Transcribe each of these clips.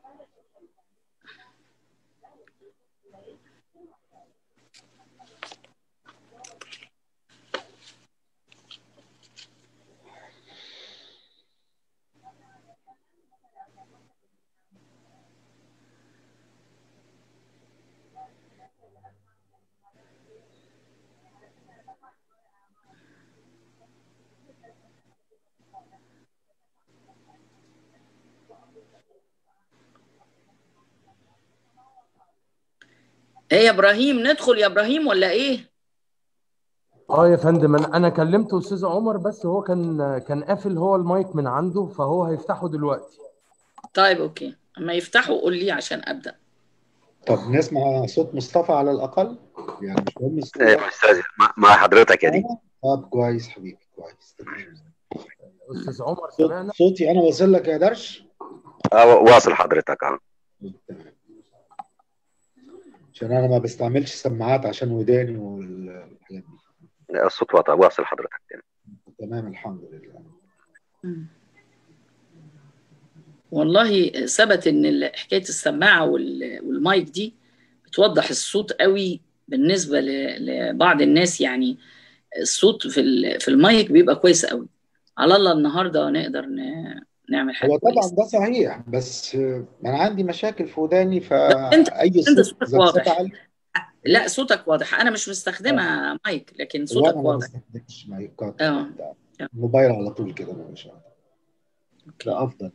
ايه يا ابراهيم ندخل يا ابراهيم ولا ايه اه يا فندم انا انا كلمت استاذ عمر بس هو كان كان قافل هو المايك من عنده فهو هيفتحه دلوقتي طيب اوكي اما يفتحوا قول لي عشان ابدا طب نسمع صوت مصطفى على الأقل يعني مش مهم الصوت ايه استاذ مع- مع حضرتك يا دي طب كويس حبيبي كويس تمام استاذ عمر صوت- سمعنا صوتي أنا واصل لك يا درش اه واصل حضرتك اه تمام عشان أنا ما بستعملش سماعات عشان وداني والحاجات دي الصوت واضح واصل حضرتك تمام الحمد لله مم. والله ثبت ان ال- حكايه السماعه وال- والمايك دي بتوضح الصوت قوي بالنسبه ل- لبعض الناس يعني الصوت في ال- في المايك بيبقى كويس قوي على الله النهارده نقدر ن- نعمل حاجه هو طبعا كويسه ده صحيح بس آه، أنا عندي مشاكل في وداني أنت- فأي انت صوت صوتك زفزفة واضح عالي لا صوتك واضح انا مش مستخدمه مايك لكن صوتك وأنا ما واضح بستخدمش مايكات اه بتاع آه. الموبايل على طول كده مش عارف. اوكي ده أفضل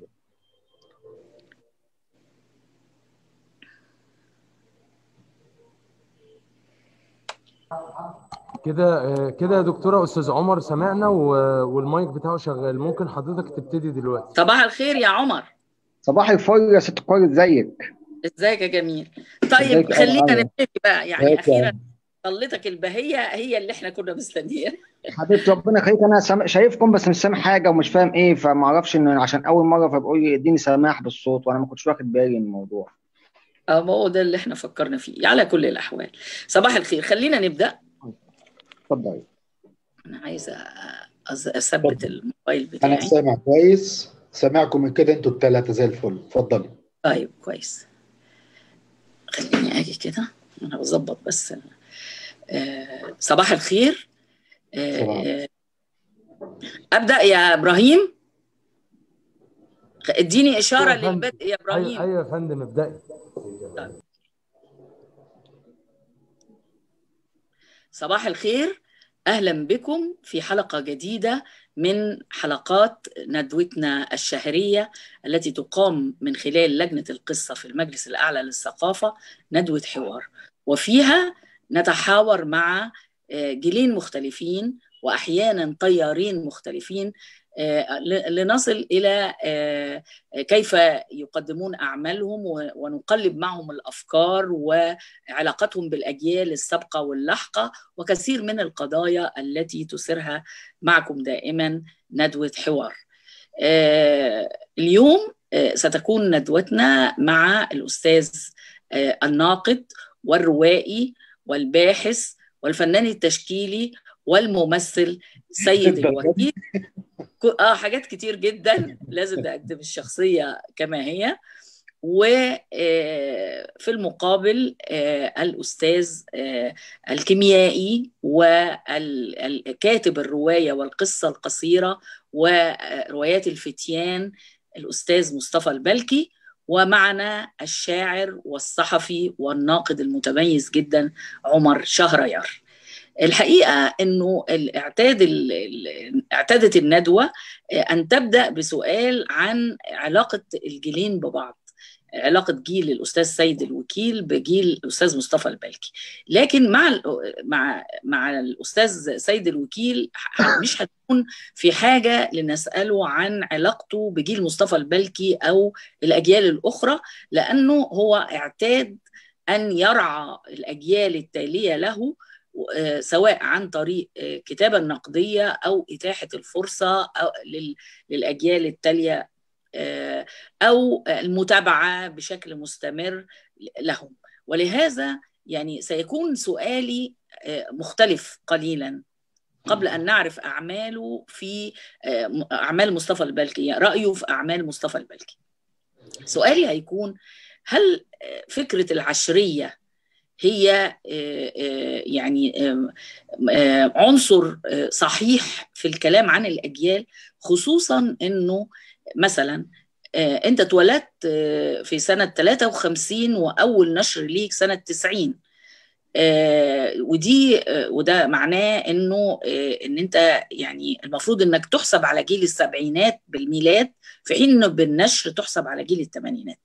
كده آه، كده يا دكتوره استاذ عمر سمعنا و- والمايك بتاعه شغال ممكن حضرتك تبتدي دلوقتي صباح الخير يا عمر صباح الفل يا ست الكل ازيك؟ ازيك يا جميل طيب ازيك يا خلينا معلم؟ نبتدي بقى يعني ازيك يا اخيرا عم؟ طلتك البهيه هي اللي احنا كنا مستنيينها حبيبتي ربنا يخليك انا سام... شايفكم بس مش سامع حاجه ومش فاهم ايه فما اعرفش ان عشان اول مره فبقول لي اديني سماح بالصوت وانا ما كنتش واخد بالي من الموضوع اه ما هو ده اللي احنا فكرنا فيه على كل الاحوال صباح الخير خلينا نبدا اتفضل انا عايزه أز- اثبت الموبايل أنا بتاعي سامع كويس سامعكم من كده أنتوا الثلاثة زي الفل اتفضلي طيب كويس خليني اجي كده انا بظبط بس آه صباح الخير آه صباح آه ابدا يا ابراهيم اديني اشاره أيوة يا فندم. للبدء يا ايوه ابراهيم ايوه يا فندم ابدأي صباح الخير اهلا بكم في حلقه جديده من حلقات ندوتنا الشهريه التي تقام من خلال لجنه القصه في المجلس الاعلى للثقافه ندوه حوار وفيها نتحاور مع آه، جيلين مختلفين واحيانا طيارين مختلفين آه، ل- لنصل الى آه، كيف يقدمون اعمالهم و- ونقلب معهم الافكار وعلاقتهم بالاجيال السابقه واللاحقه وكثير من القضايا التي تثيرها معكم دائما ندوه حوار. آه، اليوم آه، ستكون ندوتنا مع الاستاذ آه، الناقد والروائي والباحث والفنان التشكيلي والممثل سيد الوكيل ك- اه حاجات كتير جدا لازم نقدم الشخصيه كما هي وفي المقابل آه، الأستاذ آه، الكيميائي والكاتب الرواية والقصة القصيرة وروايات الفتيان الأستاذ مصطفى البلكي ومعنا الشاعر والصحفي والناقد المتميز جدا عمر شهريار الحقيقة أنه الاعتاد ال- ال- اعتادت الندوة آه، أن تبدأ بسؤال عن علاقة الجيلين ببعض علاقة جيل الأستاذ سيد الوكيل بجيل الأستاذ مصطفى البلكي لكن مع ال- مع مع الأستاذ سيد الوكيل ح- مش هتكون في حاجة لنسأله عن علاقته بجيل مصطفى البلكي أو الأجيال الأخرى لأنه هو اعتاد أن يرعى الأجيال التالية له آه، سواء عن طريق آه، كتابة نقدية أو إتاحة الفرصة أو لل- للأجيال التالية آه، أو المتابعة بشكل مستمر لهم ولهذا يعني سيكون سؤالي آه، مختلف قليلا قبل أن نعرف أعماله في آه، أعمال مصطفى البلكي يعني رأيه في أعمال مصطفى البلكي سؤالي هيكون هل فكره العشريه هي يعني عنصر صحيح في الكلام عن الاجيال خصوصا انه مثلا انت اتولدت في سنه 53 واول نشر ليك سنه 90 ودي وده معناه انه ان انت يعني المفروض انك تحسب على جيل السبعينات بالميلاد في حين انه بالنشر تحسب على جيل الثمانينات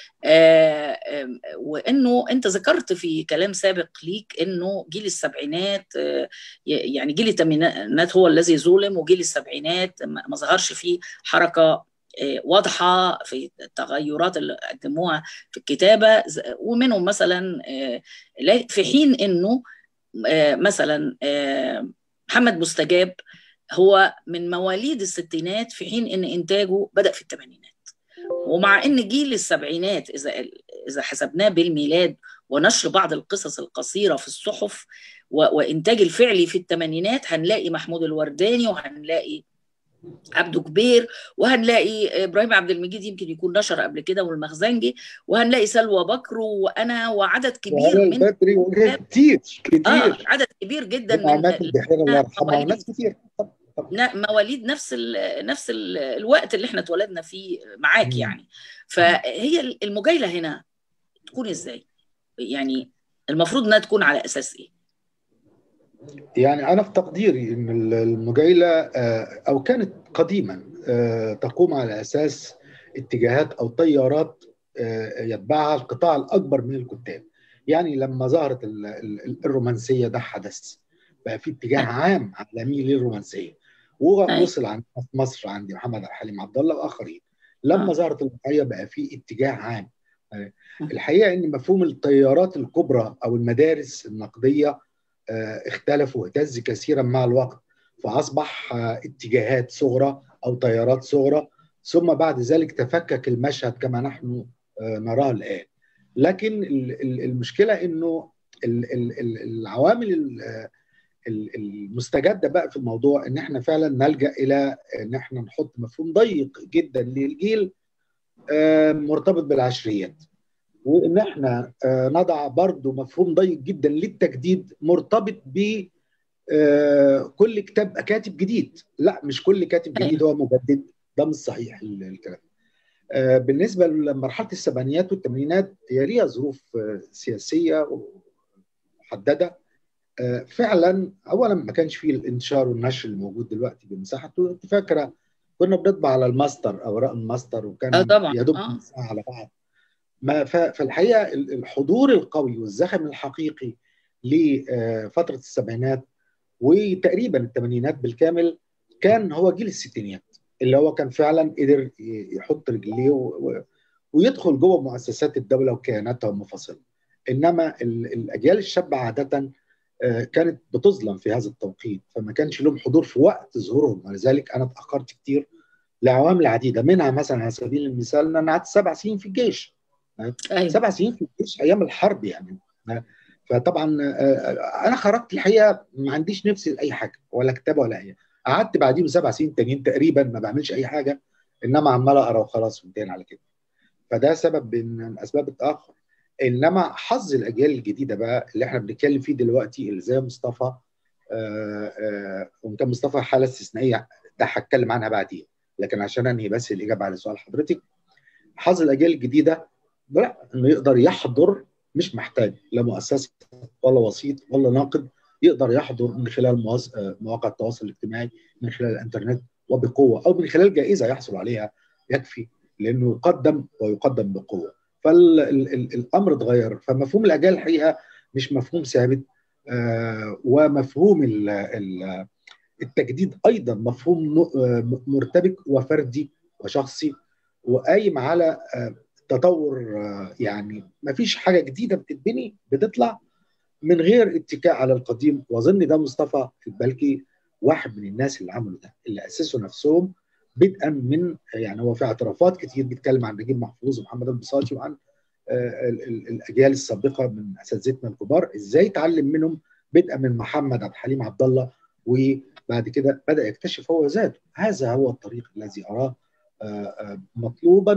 آه وانه انت ذكرت في كلام سابق ليك انه جيل السبعينات آه يعني جيل الثمانينات هو الذي ظلم وجيل السبعينات ما ظهرش فيه حركه آه واضحه في التغيرات اللي قدموها في الكتابه ومنهم مثلا في حين انه مثلا محمد مستجاب هو من مواليد الستينات في حين ان انتاجه بدا في الثمانينات ومع ان جيل السبعينات اذا اذا حسبناه بالميلاد ونشر بعض القصص القصيره في الصحف وانتاج الفعلي في الثمانينات هنلاقي محمود الورداني وهنلاقي عبده كبير وهنلاقي ابراهيم عبد المجيد يمكن يكون نشر قبل كده والمخزنجي وهنلاقي سلوى بكر وانا وعدد كبير من البدري كتير كتير آه عدد كبير جدا من عماد البحيره الله يرحمها وناس كتير مواليد نفس ال نفس ال الوقت اللي احنا اتولدنا فيه معاك يعني فهي المجايله هنا تكون ازاي؟ يعني المفروض انها تكون على اساس ايه؟ يعني انا في تقديري ان المجايله او كانت قديما تقوم على اساس اتجاهات او تيارات يتبعها القطاع الاكبر من الكتاب يعني لما ظهرت الرومانسيه ده حدث بقى في اتجاه عام عالمي للرومانسيه ووصل عندنا في مصر عندي محمد عبد الحليم عبد الله واخرين لما ظهرت الواقعيه بقى في اتجاه عام الحقيقه ان مفهوم التيارات الكبرى او المدارس النقديه اختلف واهتز كثيرا مع الوقت فاصبح اتجاهات صغرى او تيارات صغرى ثم بعد ذلك تفكك المشهد كما نحن نراه الان لكن المشكله انه العوامل المستجده بقى في الموضوع ان احنا فعلا نلجا الى ان احنا نحط مفهوم ضيق جدا للجيل مرتبط بالعشريات وان احنا نضع برضو مفهوم ضيق جدا للتجديد مرتبط ب كل كتاب كاتب جديد لا مش كل كاتب جديد هو مجدد ده مش صحيح الكلام بالنسبه لمرحله السبعينيات والثمانينات هي ليها ظروف سياسيه محدده فعلا اولا ما كانش فيه الانتشار والنشر الموجود دلوقتي بمساحته انت فاكره كنا بنطبع على الماستر اوراق الماستر وكان آه طبعا. يا دوب آه. على بعض ما فالحقيقه الحضور القوي والزخم الحقيقي لفتره السبعينات وتقريبا الثمانينات بالكامل كان هو جيل الستينيات اللي هو كان فعلا قدر يحط رجليه و... ويدخل جوه مؤسسات الدوله وكياناتها المنفصله انما الاجيال الشابه عاده كانت بتظلم في هذا التوقيت فما كانش لهم حضور في وقت ظهورهم ولذلك انا اتاخرت كتير لعوامل عديده منها مثلا على سبيل المثال ان انا قعدت سبع سنين في الجيش أيوة. سبع سنين في الجيش ايام الحرب يعني فطبعا انا خرجت الحقيقه ما عنديش نفسي لاي حاجه ولا كتابه ولا اي قعدت بعديهم سبع سنين تانيين تقريبا ما بعملش اي حاجه انما عمال اقرا وخلاص وانتهينا على كده فده سبب من اسباب التاخر انما حظ الاجيال الجديده بقى اللي احنا بنتكلم فيه دلوقتي اللي زي مصطفى وان كان مصطفى حاله استثنائيه ده هتكلم عنها بعدين لكن عشان انهي بس الاجابه على سؤال حضرتك حظ الاجيال الجديده لا انه يقدر يحضر مش محتاج لا مؤسسه ولا وسيط ولا ناقد يقدر يحضر من خلال مواقع التواصل الاجتماعي من خلال الانترنت وبقوه او من خلال جائزه يحصل عليها يكفي لانه يقدم ويقدم بقوه فالامر اتغير فمفهوم الاجيال الحقيقه مش مفهوم ثابت آه ومفهوم ال ال التجديد ايضا مفهوم مرتبك وفردي وشخصي وقايم على آه تطور آه يعني ما فيش حاجه جديده بتتبني بتطلع من غير اتكاء على القديم واظن ده مصطفى البلكي واحد من الناس اللي عملوا ده اللي اسسوا نفسهم بدءا من يعني هو في اعترافات كتير بيتكلم عن نجيب محفوظ ومحمد البساطي وعن الاجيال السابقه من اساتذتنا الكبار ازاي اتعلم منهم بدءا من محمد عبد الحليم عبد الله وبعد كده بدا يكتشف هو ذاته هذا هو الطريق الذي اراه مطلوبا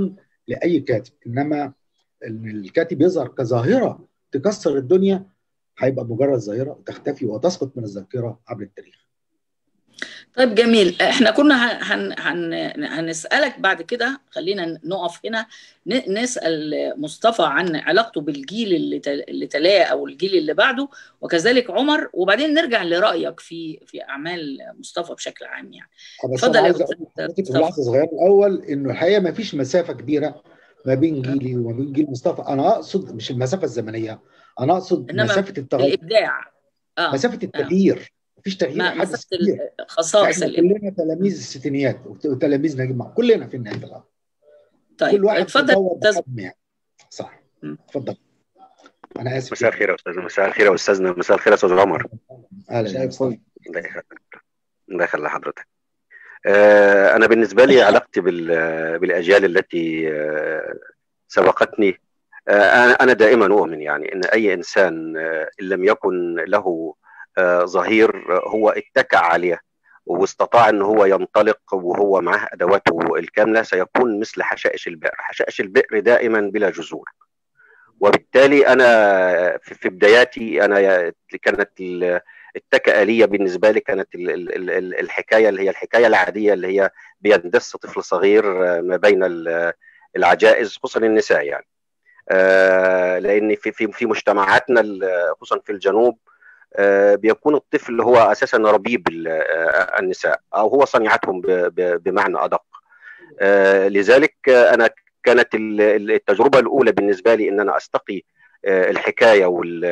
لاي كاتب انما ان الكاتب يظهر كظاهره تكسر الدنيا هيبقى مجرد ظاهره وتختفي وتسقط من الذاكره عبر التاريخ طيب جميل احنا كنا هن هن هنسالك بعد كده خلينا نقف هنا نسال مصطفى عن علاقته بالجيل اللي اللي تلاه او الجيل اللي بعده وكذلك عمر وبعدين نرجع لرايك في في اعمال مصطفى بشكل عام يعني اتفضل يا استاذ في لحظه صغيره الاول انه الحقيقه ما فيش مسافه كبيره ما بين جيلي وما بين جيل مصطفى انا اقصد مش المسافه الزمنيه انا اقصد مسافه التغير الابداع آه. مسافه التغيير آه. مفيش تغيير حدث خصائص كلنا تلاميذ الستينيات وتلاميذ نجيب معه كلنا في النهايه الامر طيب كل واحد اتفضل يعني. صح اتفضل انا اسف مساء الخير يا استاذ مساء الخير يا استاذنا مساء الخير يا استاذ عمر اهلا الله يخلي حضرتك انا بالنسبه لي علاقتي بالاجيال التي سبقتني انا دائما اؤمن يعني ان اي انسان ان لم يكن له ظهير هو اتكأ عليه واستطاع ان هو ينطلق وهو معه ادواته الكامله سيكون مثل حشائش البئر، حشائش البئر دائما بلا جذور. وبالتالي انا في بداياتي انا كانت التكأة لي بالنسبه لي كانت الحكايه اللي هي الحكايه العاديه اللي هي بيندس طفل صغير ما بين العجائز خصوصا النساء يعني. لان في في في مجتمعاتنا خصوصا في الجنوب بيكون الطفل هو اساسا ربيب النساء او هو صنيعتهم بمعنى ادق لذلك انا كانت التجربه الاولى بالنسبه لي ان انا استقي الحكايه وال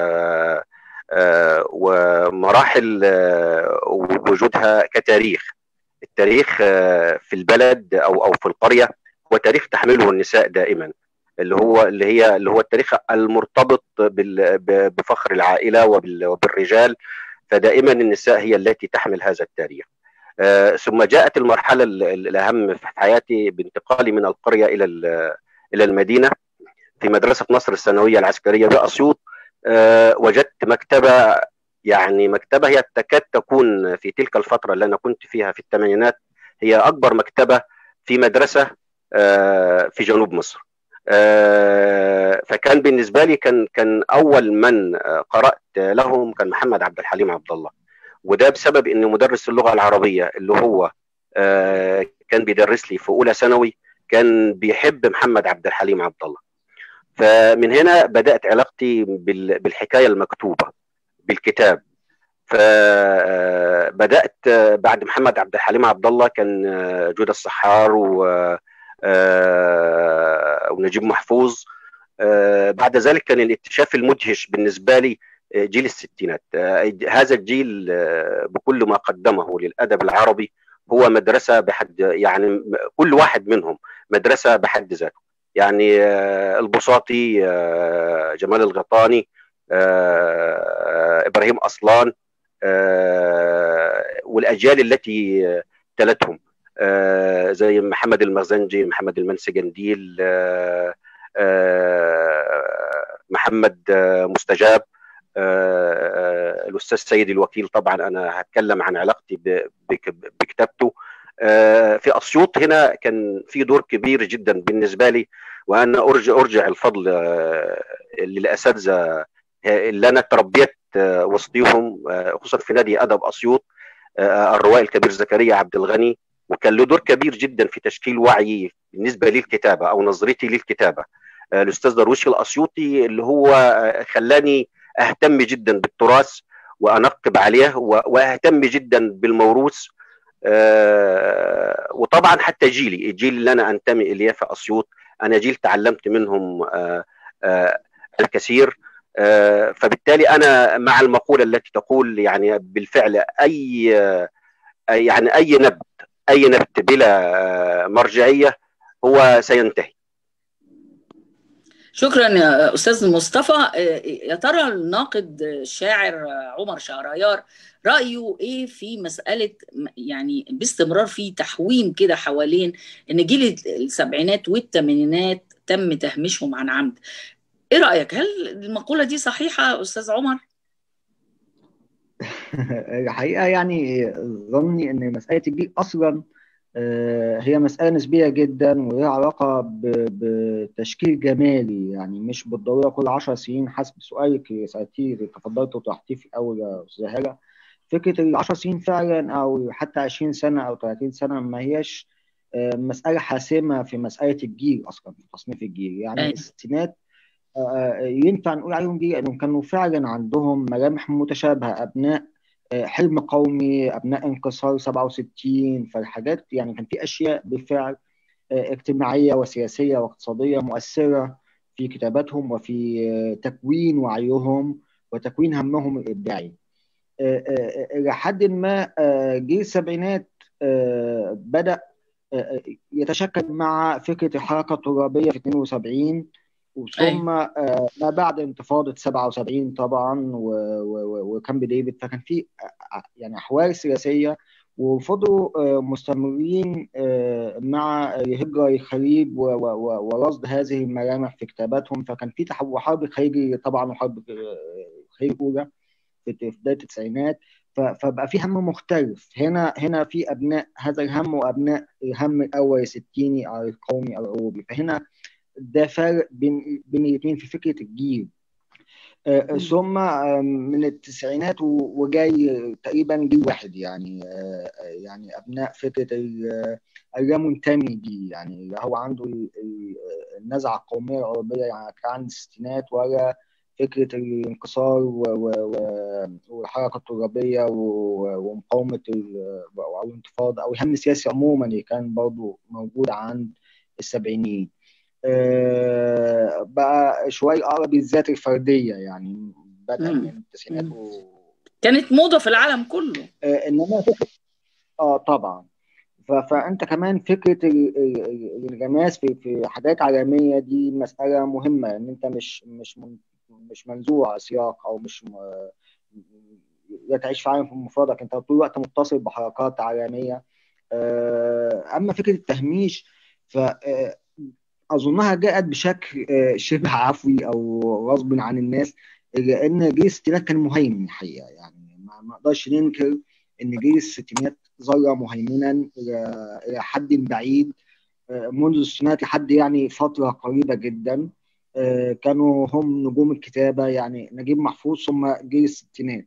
ومراحل وجودها كتاريخ التاريخ في البلد او او في القريه هو تاريخ تحمله النساء دائما اللي هو اللي هي اللي هو التاريخ المرتبط بفخر العائله وبالرجال فدائما النساء هي التي تحمل هذا التاريخ آه ثم جاءت المرحله الاهم في حياتي بانتقالي من القريه الى الى المدينه في مدرسه نصر الثانويه العسكريه باسيوط آه وجدت مكتبه يعني مكتبه هي تكاد تكون في تلك الفتره اللي انا كنت فيها في الثمانينات هي اكبر مكتبه في مدرسه آه في جنوب مصر فكان بالنسبه لي كان كان اول من قرات لهم كان محمد عبد الحليم عبد الله وده بسبب ان مدرس اللغه العربيه اللي هو كان بيدرس لي في اولى ثانوي كان بيحب محمد عبد الحليم عبد الله فمن هنا بدات علاقتي بالحكايه المكتوبه بالكتاب فبدات بعد محمد عبد الحليم عبد الله كان جودة الصحار و آه ونجيب محفوظ آه بعد ذلك كان الاكتشاف المدهش بالنسبة لي آه جيل الستينات هذا الجيل بكل ما قدمه للأدب العربي هو مدرسة بحد يعني كل واحد منهم مدرسة بحد ذاته يعني البساطي جمال الغطاني إبراهيم أصلان والأجيال التي تلتهم آه زي محمد المغزنجي محمد المنسجنديل آه آه محمد مستجاب الاستاذ سيد الوكيل طبعا انا هتكلم عن علاقتي بكتابته في اسيوط هنا كان في دور كبير جدا بالنسبه لي وانا ارجع ارجع الفضل للاساتذه اللي انا تربيت وسطيهم خصوصا في نادي ادب اسيوط الروائي الكبير زكريا عبد الغني وكان له دور كبير جدا في تشكيل وعيي بالنسبه للكتابه او نظرتي للكتابه الاستاذ درويش الاسيوطي اللي هو خلاني اهتم جدا بالتراث وانقب عليه واهتم جدا بالموروث وطبعا حتى جيلي الجيل اللي انا انتمي اليه في اسيوط انا جيل تعلمت منهم الكثير فبالتالي انا مع المقوله التي تقول يعني بالفعل اي يعني اي نبت اي نبت بلا مرجعيه هو سينتهي شكرا يا استاذ مصطفى يا ترى الناقد الشاعر عمر شهريار رايه ايه في مساله يعني باستمرار في تحويم كده حوالين ان جيل السبعينات والثمانينات تم تهميشهم عن عمد ايه رايك هل المقوله دي صحيحه استاذ عمر الحقيقه يعني ظني ان مساله الجيل اصلا هي مسألة نسبية جدا ولها علاقة بتشكيل جمالي يعني مش بالضرورة كل 10 سنين حسب سؤالك سألتيه تفضلت وطرحتيه في الأول يا أستاذ هالة فكرة ال 10 سنين فعلا أو حتى 20 سنة أو 30 سنة ما هيش مسألة حاسمة في مسألة الجيل أصلا في تصنيف الجيل يعني الستينات ينفع نقول عليهم جيل لأنهم كانوا فعلا عندهم ملامح متشابهة أبناء حلم قومي ابناء انكسار 67 فالحاجات يعني كان في اشياء بالفعل اجتماعيه وسياسيه واقتصاديه مؤثره في كتاباتهم وفي تكوين وعيهم وتكوين همهم الابداعي. الى حد ما جيل السبعينات بدا يتشكل مع فكره الحركه الترابيه في 72 ثم ما بعد انتفاضة 77 طبعا وكامب ديفيد فكان في يعني أحوال سياسية وفضلوا مستمرين مع الهجرة الخليج ورصد هذه الملامح في كتاباتهم فكان في تحول حرب الخليج طبعا وحرب الخليج الأولى في بداية التسعينات فبقى في هم مختلف هنا هنا في أبناء هذا الهم وأبناء الهم الأول الستيني أو القومي أو الأوروبي فهنا ده فرق بين بين الاثنين في فكره الجيل آه ثم آه من التسعينات وجاي تقريبا جيل واحد يعني آه يعني ابناء فكره اللامنتمي دي يعني هو عنده النزعه القوميه العربيه يعني كان عند الستينات ولا فكره الانكسار والحركه الترابيه ومقاومه او الانتفاضه او الهم السياسي عموما اللي كان برضه موجود عند السبعينيين بقى شويه اقرب للذات الفرديه يعني بدا من التسعينات و... كانت موضه في العالم كله آه انما فكره اه طبعا ف... فانت كمان فكره الانغماس في في حاجات عالميه دي مساله مهمه ان انت مش مش من... مش منزوع سياق او مش م... لا تعيش في عالم في مفردك انت طول الوقت متصل بحركات عالميه آه اما فكره التهميش ف اظنها جاءت بشكل شبه عفوي او غصب عن الناس لان جيل الستينات كان مهيمن الحقيقه يعني ما نقدرش ننكر ان جيل الستينات ظل مهيمنا الى حد بعيد منذ الستينات لحد يعني فتره قريبه جدا كانوا هم نجوم الكتابه يعني نجيب محفوظ ثم جيل الستينات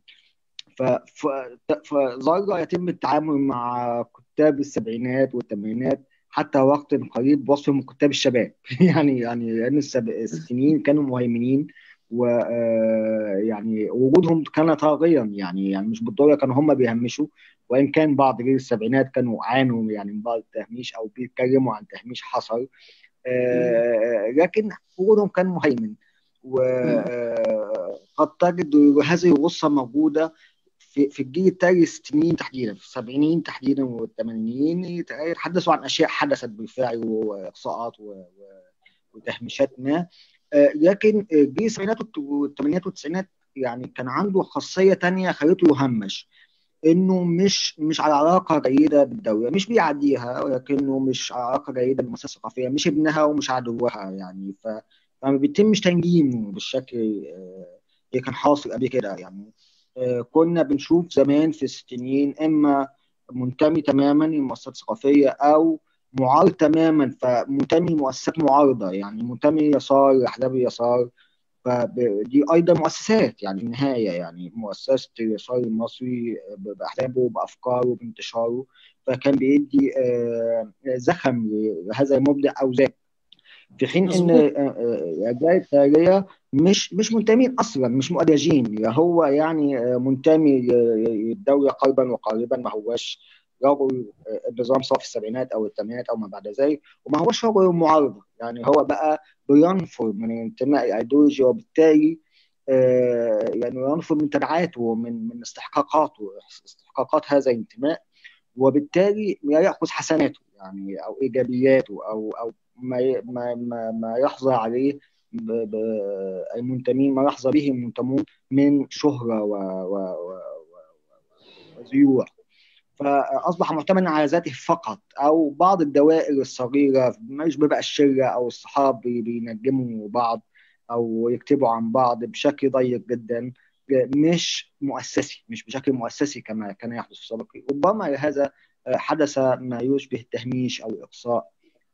فظل يتم التعامل مع كتاب السبعينات والثمانينات حتى وقت قريب بوصفهم كتاب الشباب يعني يعني لان الستينيين كانوا مهيمنين و يعني وجودهم كان طاغيا يعني يعني مش بالضروره كانوا هم بيهمشوا وان كان بعض جيل السبعينات كانوا عانوا يعني من بعض التهميش او بيتكلموا عن تهميش حصل لكن وجودهم كان مهيمن وقد تجد هذه الغصه موجوده في في الجيل التالي الستينيين تحديدا في السبعينيين تحديدا والثمانينيين يتحدثوا عن اشياء حدثت بالفعل واقصاءات وتهميشات ما لكن جيل السبعينات والثمانينات والتسعينات يعني كان عنده خاصيه تانية خلته يهمش انه مش مش على علاقه جيده بالدوله مش بيعديها ولكنه مش على علاقه جيده بالمؤسسه الثقافيه مش ابنها ومش عدوها يعني ف فما بيتمش تنجيمه بالشكل اللي كان حاصل قبل كده يعني كنا بنشوف زمان في الستينيين اما منتمي تماما للمؤسسات الثقافيه او معارض تماما فمنتمي لمؤسسات معارضه يعني منتمي يسار لاحزاب اليسار فدي ايضا مؤسسات يعني في النهايه يعني مؤسسه اليسار المصري باحزابه بافكاره بانتشاره فكان بيدي زخم لهذا المبدع او ذاك في حين ان الاجيال التاليه مش مش منتمين اصلا مش مؤدجين هو يعني منتمي للدوله قربا وقاربا ما هوش رجل النظام سواء في السبعينات او الثمانينات او ما بعد ذلك وما هوش رجل معارضه يعني هو بقى بينفر من الانتماء الايديولوجي وبالتالي يعني ينفر من تبعاته من من استحقاقاته استحقاقات هذا الانتماء وبالتالي لا ياخذ حسناته يعني او ايجابياته او او ما ما ما, ما يحظى عليه المنتمين ما يحظى به المنتمون من شهره و, و, و وزيوع فاصبح معتمدا على ذاته فقط او بعض الدوائر الصغيره مش بيبقى الشله او الصحاب بينجموا بعض او يكتبوا عن بعض بشكل ضيق جدا مش مؤسسي مش بشكل مؤسسي كما كان يحدث في السابق ربما هذا حدث ما يشبه التهميش او الاقصاء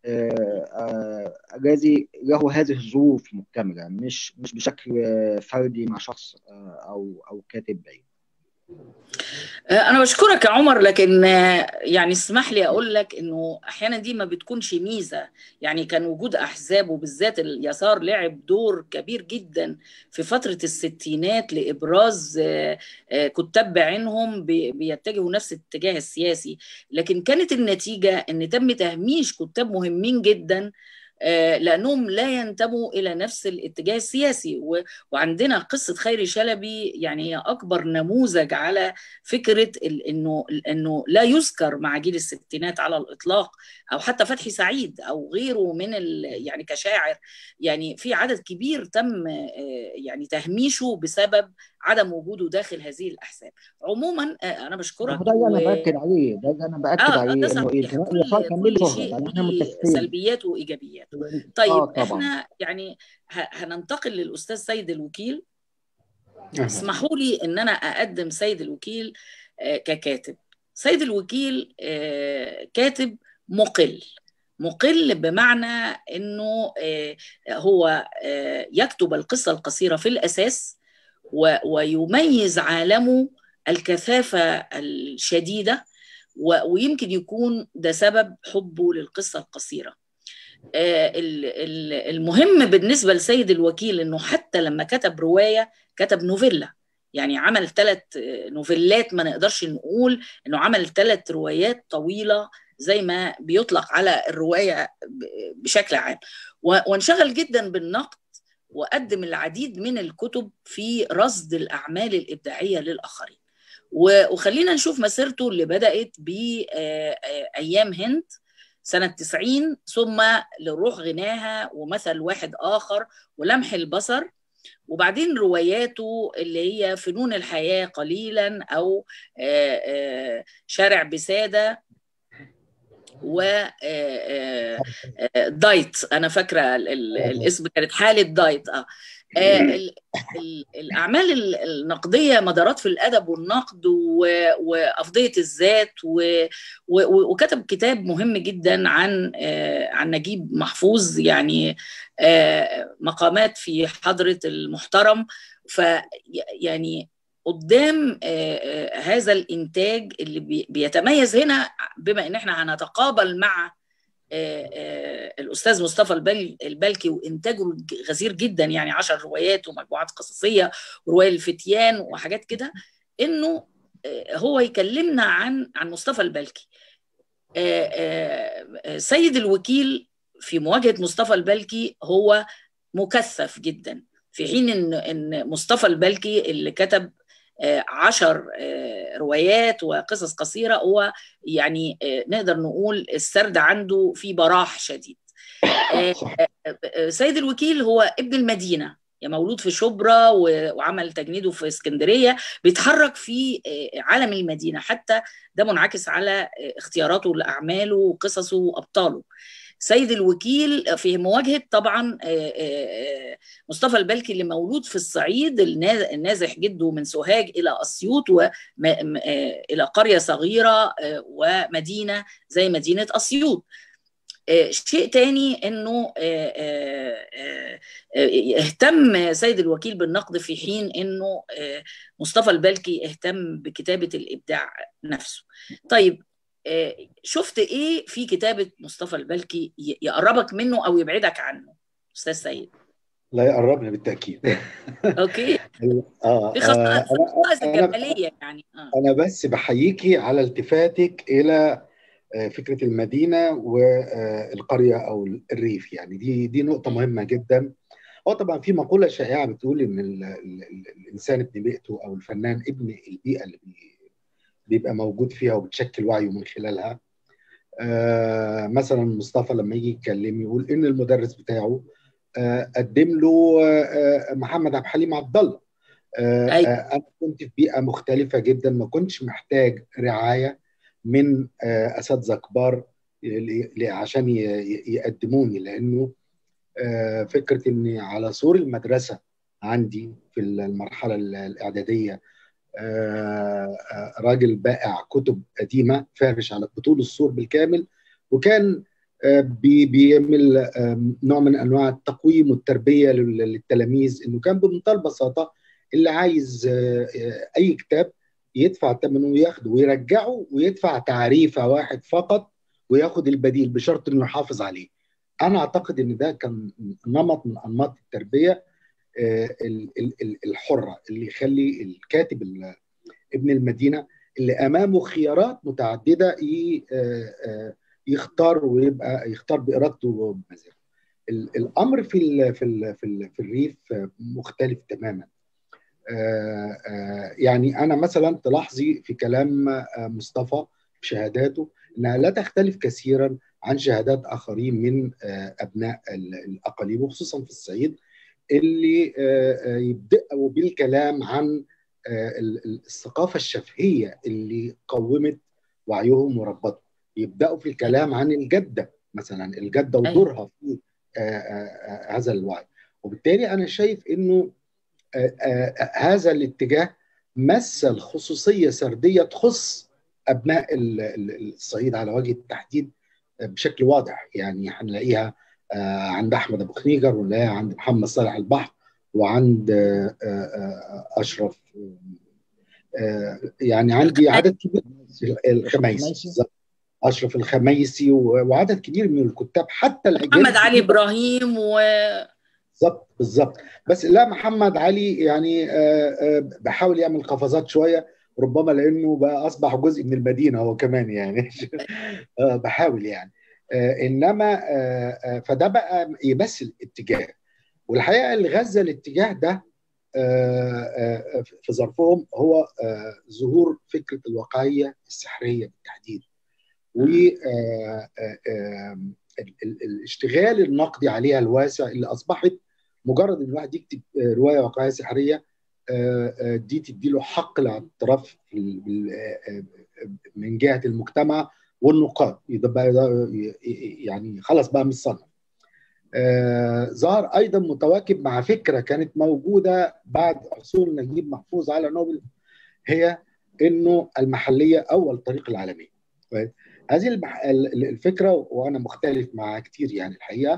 الذي له هذه الظروف مكتمله مش مش بشكل فردي مع شخص او او كاتب بعيد انا بشكرك يا عمر لكن يعني اسمح لي اقول لك انه احيانا دي ما بتكونش ميزه يعني كان وجود احزاب وبالذات اليسار لعب دور كبير جدا في فتره الستينات لابراز كتاب بعينهم بيتجهوا نفس الاتجاه السياسي لكن كانت النتيجه ان تم تهميش كتاب مهمين جدا لانهم لا ينتموا الى نفس الاتجاه السياسي وعندنا قصه خيري شلبي يعني هي اكبر نموذج على فكره انه انه لا يذكر مع جيل الستينات على الاطلاق او حتى فتحي سعيد او غيره من يعني كشاعر يعني في عدد كبير تم يعني تهميشه بسبب عدم وجوده داخل هذه الاحزاب عموما انا بشكرك ده اللي انا باكد عليه ده اللي انا باكد آه عليه انه كل, كل شيء سلبيات وايجابيات طيب آه احنا يعني هننتقل للاستاذ سيد الوكيل اسمحوا لي ان انا اقدم سيد الوكيل ككاتب سيد الوكيل كاتب مقل مقل بمعنى انه هو يكتب القصه القصيره في الاساس ويميز عالمه الكثافه الشديده ويمكن يكون ده سبب حبه للقصه القصيره المهم بالنسبه لسيد الوكيل انه حتى لما كتب روايه كتب نوفيلا يعني عمل ثلاث نوفيلات ما نقدرش نقول انه عمل ثلاث روايات طويله زي ما بيطلق على الروايه بشكل عام وانشغل جدا بالنقد وقدم العديد من الكتب في رصد الاعمال الابداعيه للاخرين وخلينا نشوف مسيرته اللي بدات بايام هند سنة 90 ثم للروح غناها ومثل واحد آخر ولمح البصر وبعدين رواياته اللي هي فنون الحياة قليلا أو شارع بسادة و دايت انا فاكره الاسم كانت حاله دايت اه الاعمال النقديه مدارات في الادب والنقد وافضيه الذات وكتب كتاب مهم جدا عن عن نجيب محفوظ يعني مقامات في حضره المحترم ف يعني قدام هذا الانتاج اللي بيتميز هنا بما ان احنا هنتقابل مع الاستاذ مصطفى البلكي وانتاجه غزير جدا يعني عشر روايات ومجموعات قصصيه وروايه الفتيان وحاجات كده انه هو يكلمنا عن عن مصطفى البلكي سيد الوكيل في مواجهه مصطفى البلكي هو مكثف جدا في حين ان ان مصطفى البلكي اللي كتب عشر روايات وقصص قصيرة هو يعني نقدر نقول السرد عنده في براح شديد سيد الوكيل هو ابن المدينة يعني مولود في شبرا وعمل تجنيده في اسكندرية بيتحرك في عالم المدينة حتى ده منعكس على اختياراته لأعماله وقصصه وأبطاله سيد الوكيل في مواجهة طبعا مصطفى البلكي اللي مولود في الصعيد النازح جده من سوهاج إلى أسيوط وإلى قرية صغيرة ومدينة زي مدينة أسيوط شيء تاني انه اهتم سيد الوكيل بالنقد في حين انه مصطفى البلكي اهتم بكتابه الابداع نفسه. طيب شفت ايه في كتابه مصطفى البلكي يقربك منه او يبعدك عنه استاذ سيد لا يقربني بالتاكيد اوكي اه في خصائص الجماليه يعني آه. انا بس بحييكي على التفاتك الى فكره المدينه والقريه او الريف يعني دي دي نقطه مهمه جدا اه طبعا في مقوله شائعه بتقول ان ال ال الانسان ابن بيئته او الفنان ابن البيئه اللي بيبقى موجود فيها وبتشكل وعيه من خلالها آه مثلا مصطفى لما يجي يتكلم يقول ان المدرس بتاعه آه قدم له آه محمد عبد الحليم عبد الله آه أيوة. آه انا كنت في بيئه مختلفه جدا ما كنتش محتاج رعايه من آه اساتذه كبار عشان يقدموني لانه آه فكره اني على سور المدرسه عندي في المرحله الاعداديه راجل بائع كتب قديمه فارش على بطول السور بالكامل وكان بيعمل نوع من انواع التقويم والتربيه للتلاميذ انه كان بمنتهى البساطه اللي عايز اي كتاب يدفع ثمنه وياخده ويرجعه ويدفع تعريفه واحد فقط وياخد البديل بشرط انه يحافظ عليه. انا اعتقد ان ده كان نمط من انماط التربيه الحره اللي يخلي الكاتب ابن المدينه اللي امامه خيارات متعدده يختار ويبقى يختار بارادته وبمزاجه. الامر في ال في ال في, ال في الريف مختلف تماما. يعني انا مثلا تلاحظي في كلام مصطفى في شهاداته انها لا تختلف كثيرا عن شهادات اخرين من ابناء الاقاليم وخصوصا في الصعيد اللي يبداوا بالكلام عن الثقافه الشفهيه اللي قومت وعيهم وربطهم يبداوا في الكلام عن الجده مثلا الجده ودورها في هذا الوعي وبالتالي انا شايف انه هذا الاتجاه مثل خصوصيه سرديه تخص ابناء الصعيد على وجه التحديد بشكل واضح يعني هنلاقيها عند احمد ابو خنيجر ونلاقيها عند محمد صالح البحر وعند اشرف يعني عندي عدد كبير الخميسي اشرف الخميسي وعدد كبير من الكتاب حتى محمد علي ابراهيم و بالظبط بالظبط بس لا محمد علي يعني بحاول يعمل قفزات شويه ربما لانه بقى اصبح جزء من المدينه هو كمان يعني بحاول يعني انما فده بقى يمثل اتجاه والحقيقه اللي غذى الاتجاه ده في ظرفهم هو ظهور فكره الواقعيه السحريه بالتحديد و الاشتغال النقدي عليها الواسع اللي اصبحت مجرد ان الواحد يكتب روايه واقعيه سحريه دي تدي له حق الاعتراف من جهه المجتمع والنقاد يعني خلاص بقى مش صنف ظهر ايضا متواكب مع فكره كانت موجوده بعد حصول نجيب محفوظ على نوبل هي انه المحليه اول طريق العالميه هذه الفكره وانا مختلف مع كتير يعني الحقيقه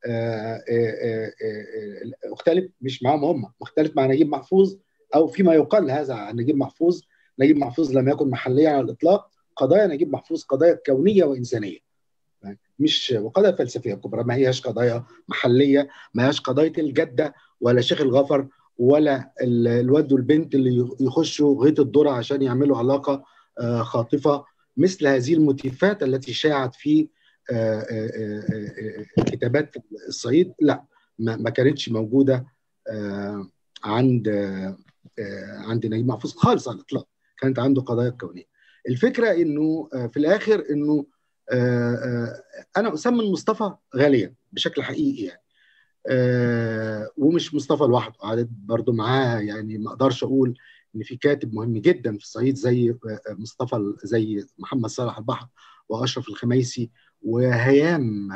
مختلف مش معاهم هم مختلف مع نجيب محفوظ او فيما يقال هذا عن نجيب محفوظ نجيب محفوظ لم يكن محليا على الاطلاق قضايا نجيب محفوظ قضايا كونيه وانسانيه مش وقضايا فلسفيه كبرى ما هياش قضايا محليه ما هياش قضايا الجده ولا شيخ الغفر ولا الواد والبنت اللي يخشوا غيط الذره عشان يعملوا علاقه خاطفه مثل هذه الموتيفات التي شاعت في كتابات الصعيد لا ما كانتش موجوده عند عند نجيب محفوظ خالص على الاطلاق كانت عنده قضايا كونيه الفكره انه في الاخر انه انا اسمي مصطفى غاليا بشكل حقيقي يعني ومش مصطفى لوحده عدد برضه معاه يعني ما اقدرش اقول ان في كاتب مهم جدا في الصعيد زي مصطفى زي محمد صالح البحر واشرف الخميسي وهيام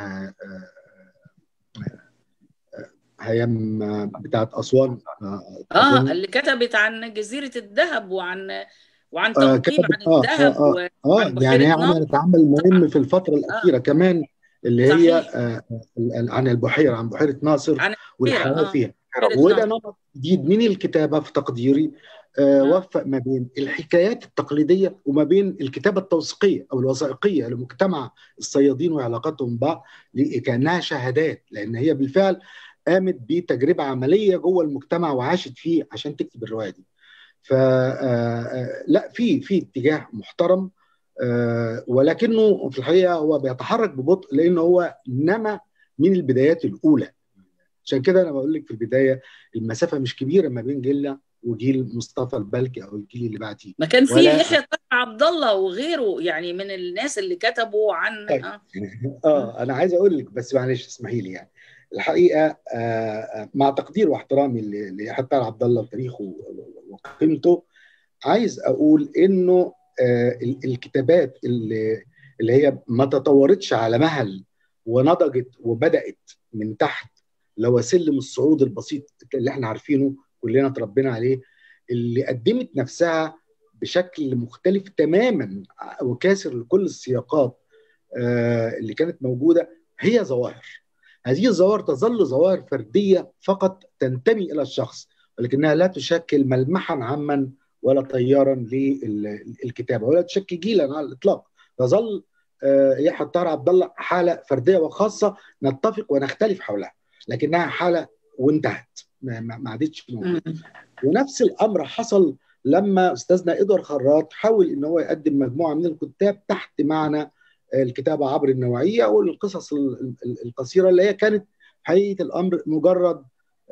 هيام بتاعت اسوان اه اللي كتبت عن جزيره الذهب وعن وعن تنقيب عن الذهب آه, آه, آه يعني هي عملت عمل مهم في الفتره الاخيره آه كمان اللي هي آه عن البحيره عن بحيره ناصر عن والحياه آه فيها وده نمط جديد من الكتابه في تقديري آه وفق ما بين الحكايات التقليديه وما بين الكتابه التوثيقيه او الوثائقيه لمجتمع الصيادين وعلاقاتهم ببعض كانها شهادات لان هي بالفعل قامت بتجربه عمليه جوه المجتمع وعاشت فيه عشان تكتب الروايه دي. ف لا في في اتجاه محترم ولكنه في الحقيقه هو بيتحرك ببطء لانه هو نما من البدايات الاولى عشان كده انا بقول لك في البدايه المسافه مش كبيره ما بين جيلنا وجيل مصطفى البلكي او الجيل اللي بعديه ما كان في يحيى عبد الله وغيره يعني من الناس اللي كتبوا عن طيب. اه, آه انا عايز اقول لك بس معلش اسمحي لي يعني الحقيقه آه مع تقدير واحترامي ليحيى عبد الله وتاريخه وقيمته عايز اقول انه آه الكتابات اللي اللي هي ما تطورتش على مهل ونضجت وبدات من تحت لو سلم الصعود البسيط اللي احنا عارفينه كلنا اتربينا عليه اللي قدمت نفسها بشكل مختلف تماما وكاسر لكل السياقات اللي كانت موجوده هي ظواهر هذه الظواهر تظل ظواهر فرديه فقط تنتمي الى الشخص ولكنها لا تشكل ملمحا عاما ولا تيارا للكتابه ولا تشكل جيلا على الاطلاق تظل يحيى الطاهر عبد الله حاله فرديه وخاصه نتفق ونختلف حولها لكنها حاله وانتهت ما عادتش موجوده ونفس الامر حصل لما استاذنا ادوار خراط حاول ان هو يقدم مجموعه من الكتاب تحت معنى الكتابه عبر النوعيه والقصص القصيره اللي هي كانت حقيقه الامر مجرد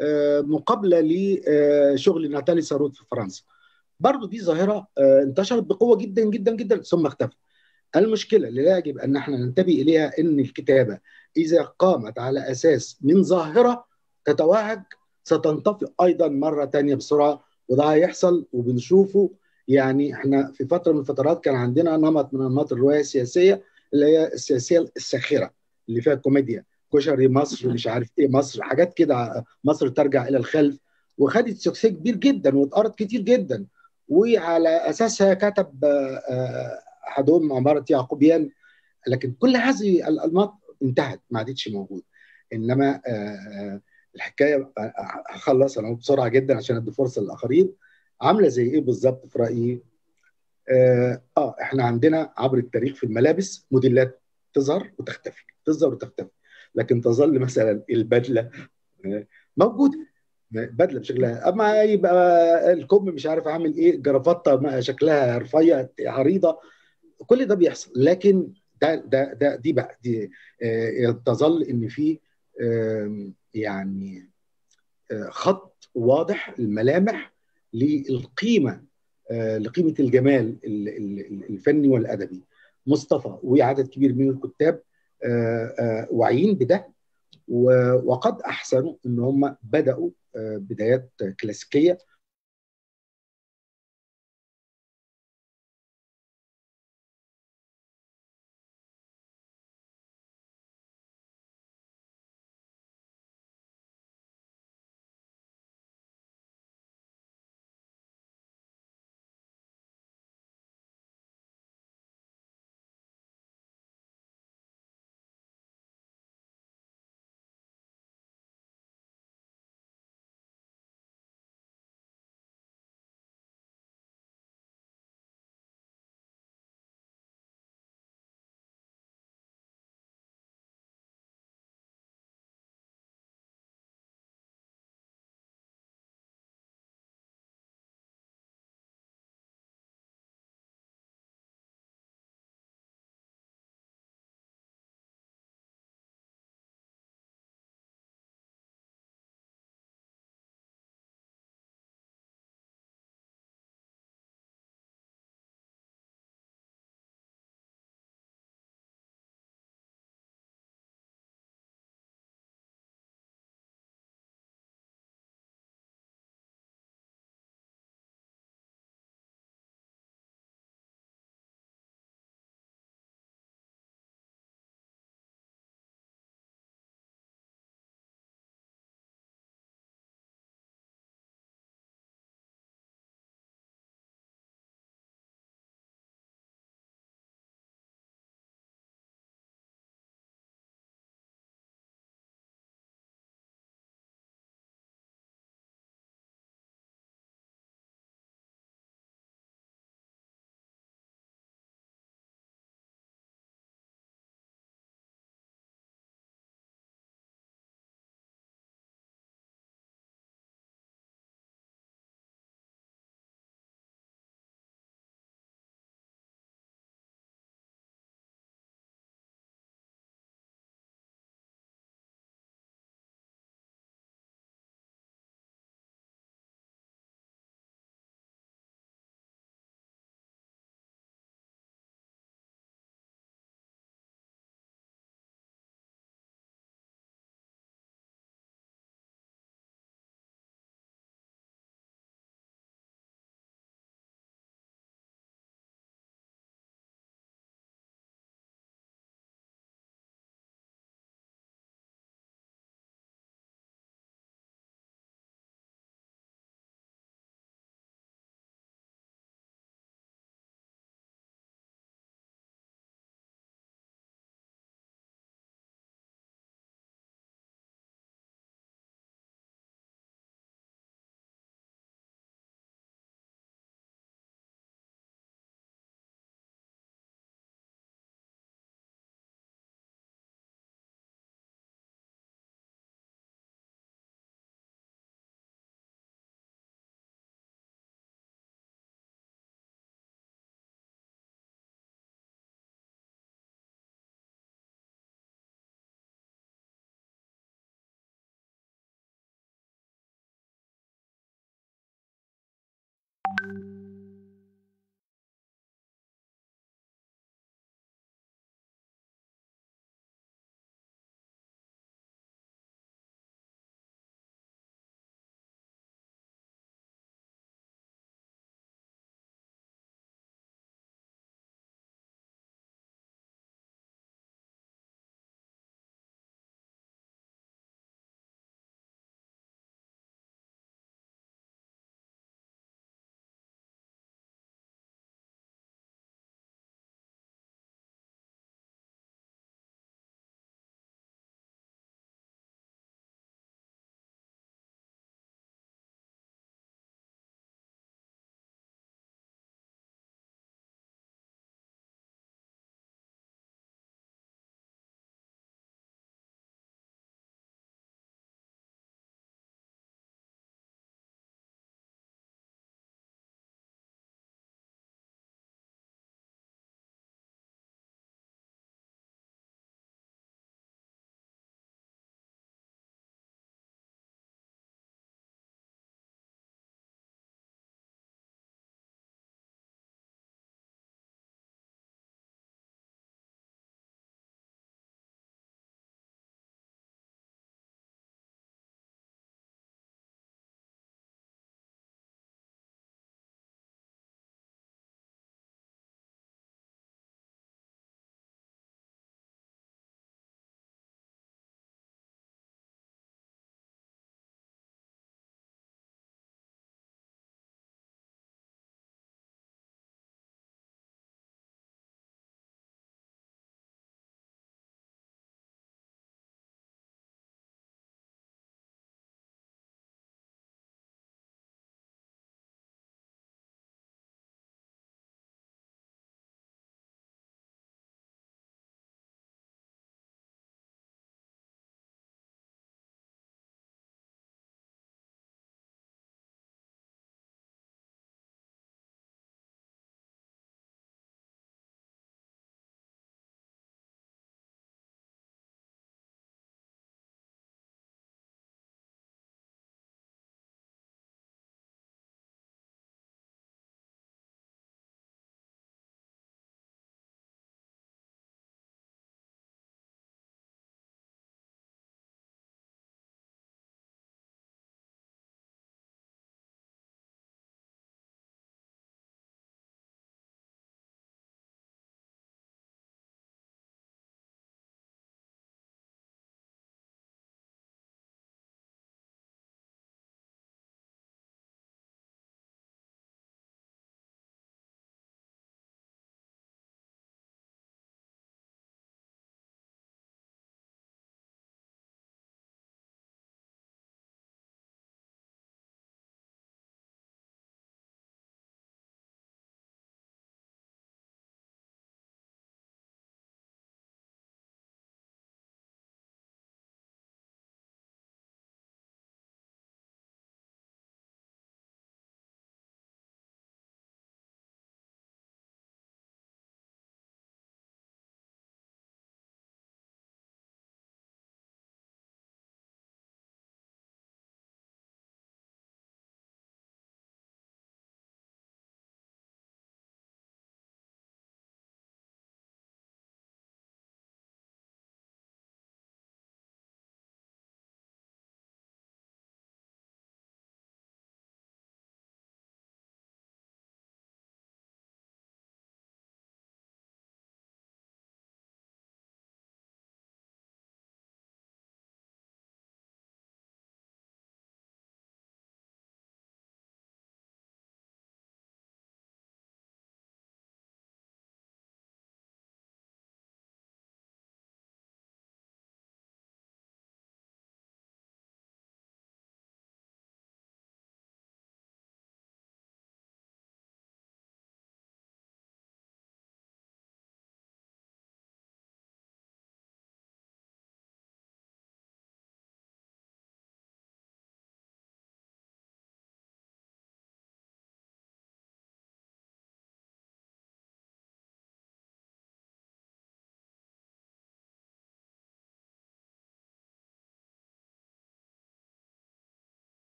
مقابله لشغل ناتالي ساروت في فرنسا. برضو دي ظاهره انتشرت بقوه جدا جدا جدا ثم اختفت. المشكله اللي لا يجب ان احنا ننتبه اليها ان الكتابه اذا قامت على اساس من ظاهره تتوهج ستنطفئ ايضا مره ثانيه بسرعه وده هيحصل وبنشوفه يعني احنا في فتره من الفترات كان عندنا نمط من انماط الروايه السياسيه اللي هي السياسيه الساخره اللي فيها كوميديا كشري مصر مش عارف ايه مصر حاجات كده مصر ترجع الى الخلف وخدت سكسي كبير جدا واتقرت كتير جدا وعلى اساسها كتب احدهم عماره يعقوبيان لكن كل هذه الانماط انتهت ما عادتش موجوده انما الحكايه هخلص انا بسرعه جدا عشان ادي فرصه للاخرين عامله زي ايه بالظبط في رايي اه, آه احنا عندنا عبر التاريخ في الملابس موديلات تظهر وتختفي تظهر وتختفي لكن تظل مثلا البدله موجوده بدله بشكلها اما يبقى الكم مش عارف عامل ايه جرافطه شكلها رفيع عريضه كل ده بيحصل لكن ده ده ده دي بقى دي آه تظل ان في آه يعني آه خط واضح الملامح للقيمه لقيمه الجمال الفني والادبي مصطفى وعدد كبير من الكتاب واعيين بده وقد احسنوا ان هم بداوا بدايات كلاسيكيه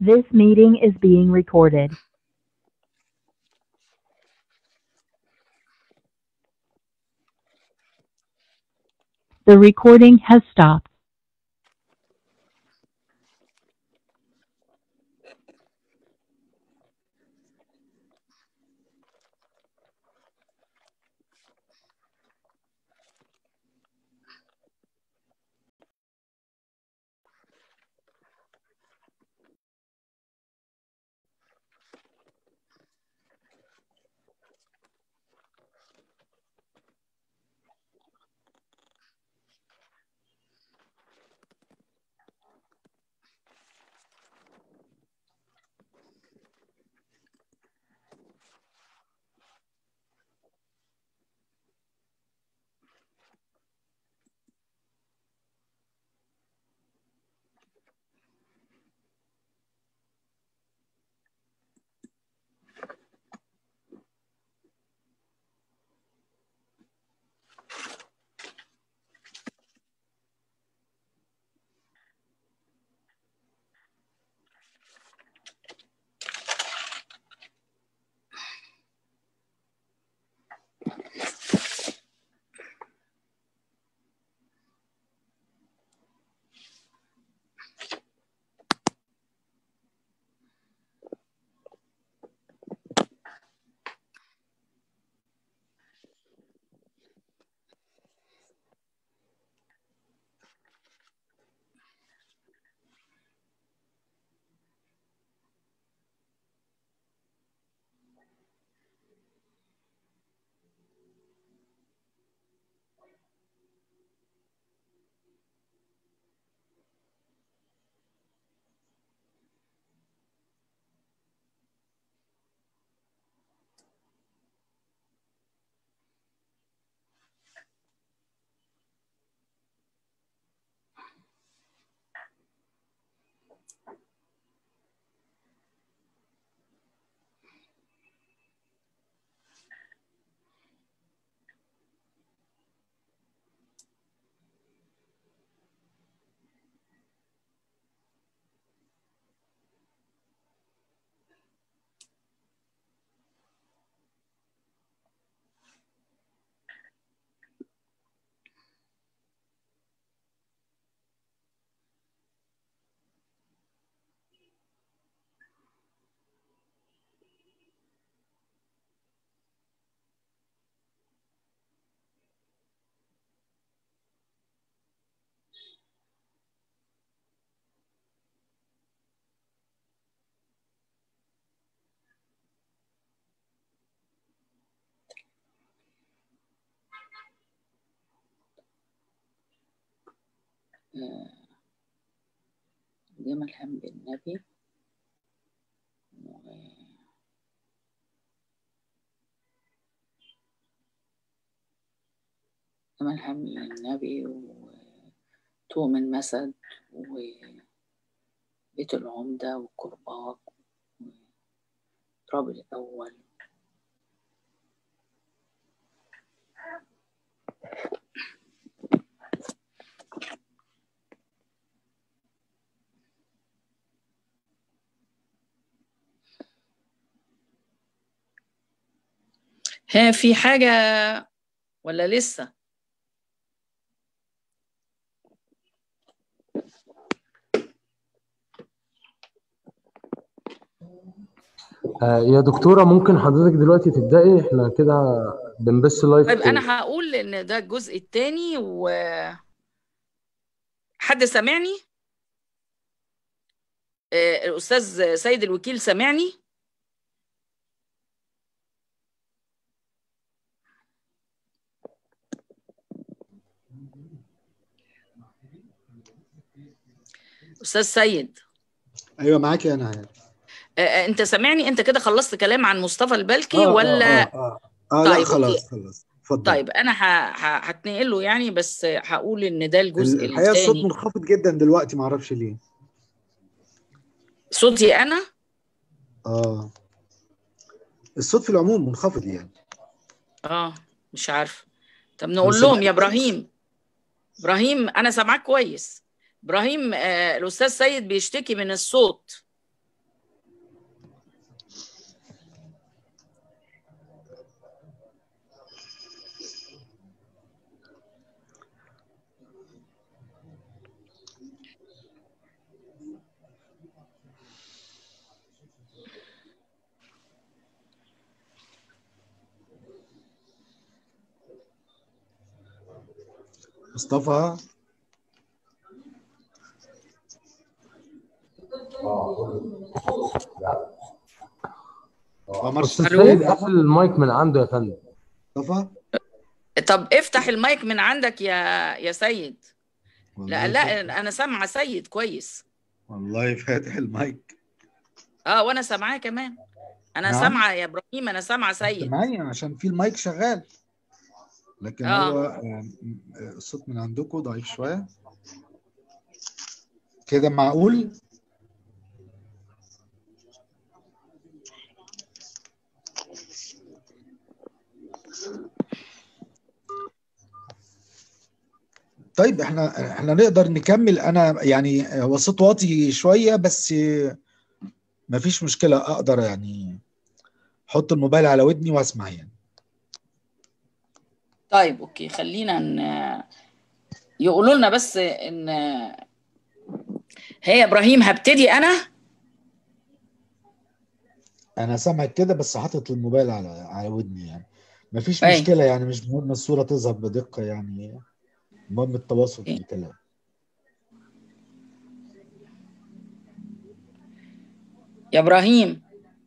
This meeting is being recorded. The recording has stopped. جمل هم بالنبي و... جمل هم النبي وطوم المسد وبيت العمدة والكرباج والتراب الأول ها في حاجة ولا لسه آه يا دكتورة ممكن حضرتك دلوقتي تبدأي احنا كده بنبث لايف طيب أنا هقول إن ده الجزء الثاني و حد سامعني؟ آه، الأستاذ سيد الوكيل سامعني؟ أستاذ سيد ايوه معاكي انا عارف آه، انت سامعني انت كده خلصت كلام عن مصطفى البلكي اه ولا اه اه, آه. آه لا طيب خلاص خلاص اتفضل طيب انا ه- ه- هتنقله يعني بس هقول ان ده الجزء الحقيقه الصوت الثاني منخفض جدا دلوقتي ما اعرفش ليه صوتي انا اه الصوت في العموم منخفض يعني اه مش عارف طب انا نقول لهم سامعك يا كويس ابراهيم ابراهيم انا سامعاك كويس ابراهيم آه الاستاذ سيد بيشتكي من الصوت مصطفى عمر استاذ ألو؟ سيد قفل المايك من عنده يا فندم مصطفى طب افتح المايك من عندك يا يا سيد لا والله لا فاتح- انا سامعه سيد كويس والله فاتح المايك اه وانا سامعاه كمان انا نعم. سامعه يا ابراهيم انا سامعه انت سيد معايا عشان في المايك شغال لكن آه. هو آم، آه، الصوت من عندكم ضعيف شويه كده معقول طيب احنا احنا نقدر نكمل انا يعني هو صوت واطي شويه بس مفيش مشكله اقدر يعني احط الموبايل على ودني واسمع يعني طيب اوكي خلينا ن... يقولوا لنا بس ان هي يا ابراهيم هبتدي انا انا سامعك كده بس حاطط الموبايل على على ودني يعني مفيش أي. مشكله يعني مش مهم الصوره تظهر بدقه يعني المهم التواصل في الكلام يا ابراهيم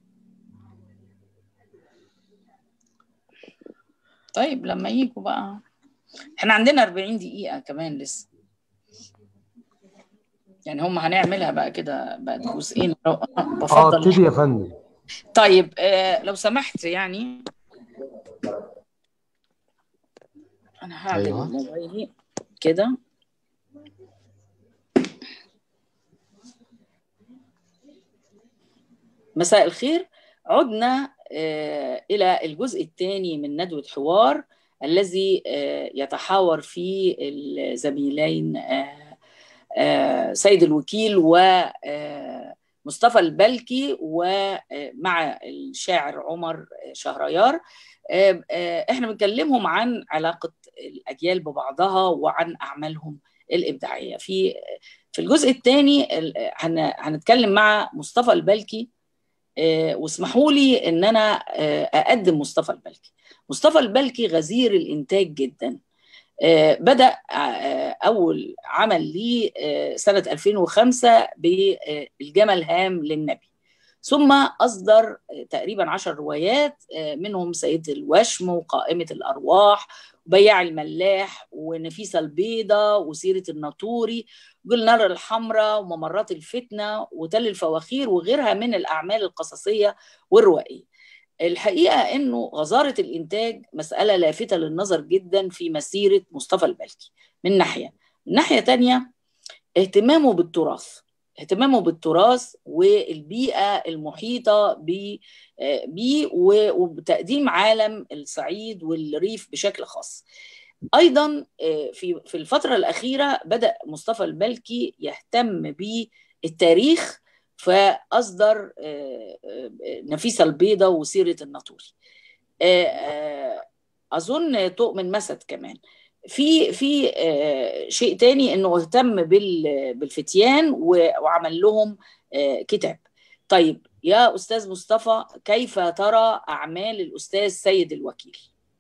طيب لما يجوا بقى احنا عندنا 40 دقيقة كمان لسه يعني هم هنعملها بقى كده بقى جزئين اه بفضل ابتدي يا فندم طيب آه لو سمحت يعني انا هعدل أيوة. موبايلي كده مساء الخير عدنا آه، إلى الجزء الثاني من ندوة حوار الذي آه، يتحاور فيه الزميلين آه، آه، سيد الوكيل ومصطفى البلكي ومع الشاعر عمر شهريار آه، آه، احنا بنكلمهم عن علاقة الأجيال ببعضها وعن أعمالهم الإبداعية في في الجزء الثاني هنتكلم مع مصطفى البلكي آه، واسمحوا لي ان انا آه، اقدم مصطفى البلكي مصطفى البلكي غزير الانتاج جدا آه، بدا آه، اول عمل ليه آه، سنه 2005 بالجمل هام للنبي ثم اصدر آه، تقريبا عشر روايات آه، منهم سيد الوشم وقائمه الارواح وبياع الملاح ونفيسه البيضة وسيره الناطوري جلنار الحمراء وممرات الفتنة وتل الفواخير وغيرها من الأعمال القصصية والروائية الحقيقة أنه غزارة الإنتاج مسألة لافتة للنظر جدا في مسيرة مصطفى البلكي من ناحية من ناحية تانية اهتمامه بالتراث اهتمامه بالتراث والبيئة المحيطة بيه وبتقديم عالم الصعيد والريف بشكل خاص ايضا في في الفتره الاخيره بدا مصطفى البلكي يهتم بالتاريخ فاصدر نفيسه البيضة وسيره الناطوري اظن تؤمن مسد كمان في في شيء تاني انه اهتم بالفتيان وعمل لهم كتاب طيب يا استاذ مصطفى كيف ترى اعمال الاستاذ سيد الوكيل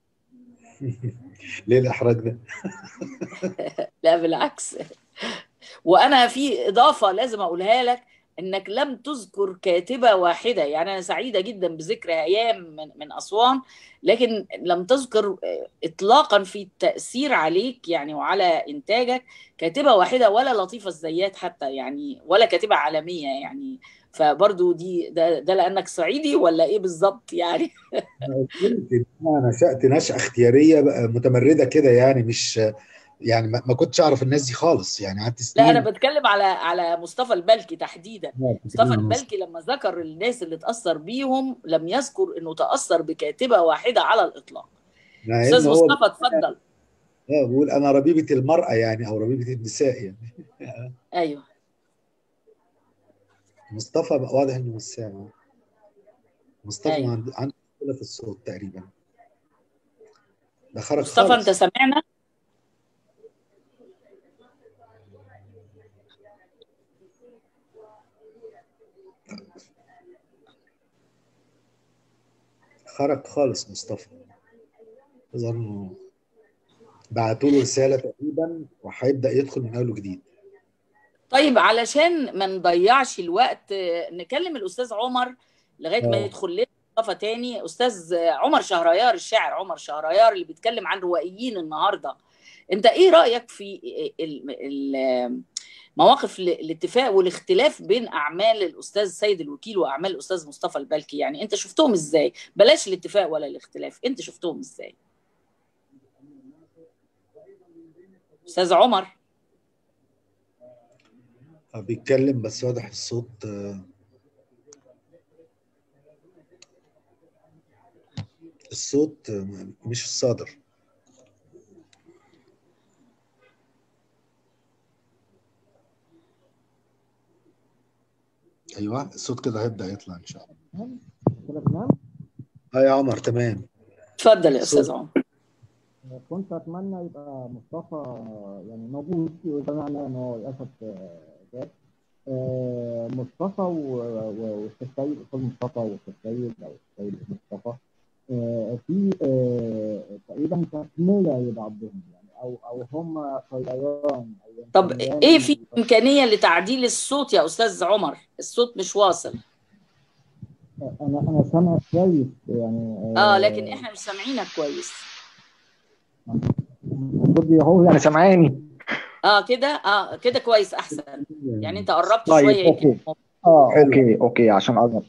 ليه الاحراج ده؟ لا بالعكس وانا في اضافه لازم اقولها لك انك لم تذكر كاتبه واحده يعني انا سعيده جدا بذكر هيام من, من اسوان لكن لم تذكر اطلاقا في التاثير عليك يعني وعلى انتاجك كاتبه واحده ولا لطيفه الزيات حتى يعني ولا كاتبه عالميه يعني فبرضو دي ده, ده لانك صعيدي ولا ايه بالظبط يعني انا نشات نشاه اختياريه متمرده كده يعني مش يعني ما كنتش اعرف الناس دي خالص يعني قعدت سنين لا انا بتكلم على على مصطفى البلكي تحديدا مصطفى البلكي لما ذكر الناس اللي تاثر بيهم لم يذكر انه تاثر بكاتبه واحده على الاطلاق استاذ مصطفى اتفضل اه بقول انا ربيبه المراه يعني او ربيبه النساء يعني ايوه مصطفى بقى واضح انه مش سامع مصطفى أيوة. عنده عنده مشكله في الصوت تقريبا ده خرج مصطفى خالص. انت سامعنا خرج خالص مصطفى يظهر انه بعتوا له رساله تقريبا وهيبدا يدخل من اول وجديد طيب علشان ما نضيعش الوقت آه، نكلم الاستاذ عمر لغايه ما آه. يدخل لنا اضافه تاني استاذ عمر شهريار الشاعر عمر شهريار اللي بيتكلم عن روائيين النهارده انت ايه رايك في ال- ال- مواقف ال- الاتفاق والاختلاف بين اعمال الاستاذ سيد الوكيل واعمال الاستاذ مصطفى البلكي يعني انت شفتهم ازاي بلاش الاتفاق ولا الاختلاف انت شفتهم ازاي استاذ عمر آه، بيتكلم بس واضح الصوت آه، الصوت آه، مش الصادر ايوه الصوت كده هيبدا يطلع ان شاء الله كده تمام اه يا عمر تمام اتفضل يا استاذ عمر كنت اتمنى يبقى مصطفى يعني موجود وسمعنا ان هو للاسف آه، غاب آه، مصطفى و- و- واستاذ سيد استاذ مصطفى واستاذ سيد او السيد مصطفى آه، في آه، تقريبا تكمله لبعضهم يعني او او هم طيران او طب ينتميان ايه في امكانيه لتعديل الصوت يا استاذ عمر الصوت مش واصل انا انا سامع كويس يعني اه لكن احنا مش سامعينك كويس المفروض هو يعني سامعاني اه كده اه كده كويس احسن يعني انت قربت طيب، شويه أوكي. يمكن اه حلو. اوكي اوكي عشان قربت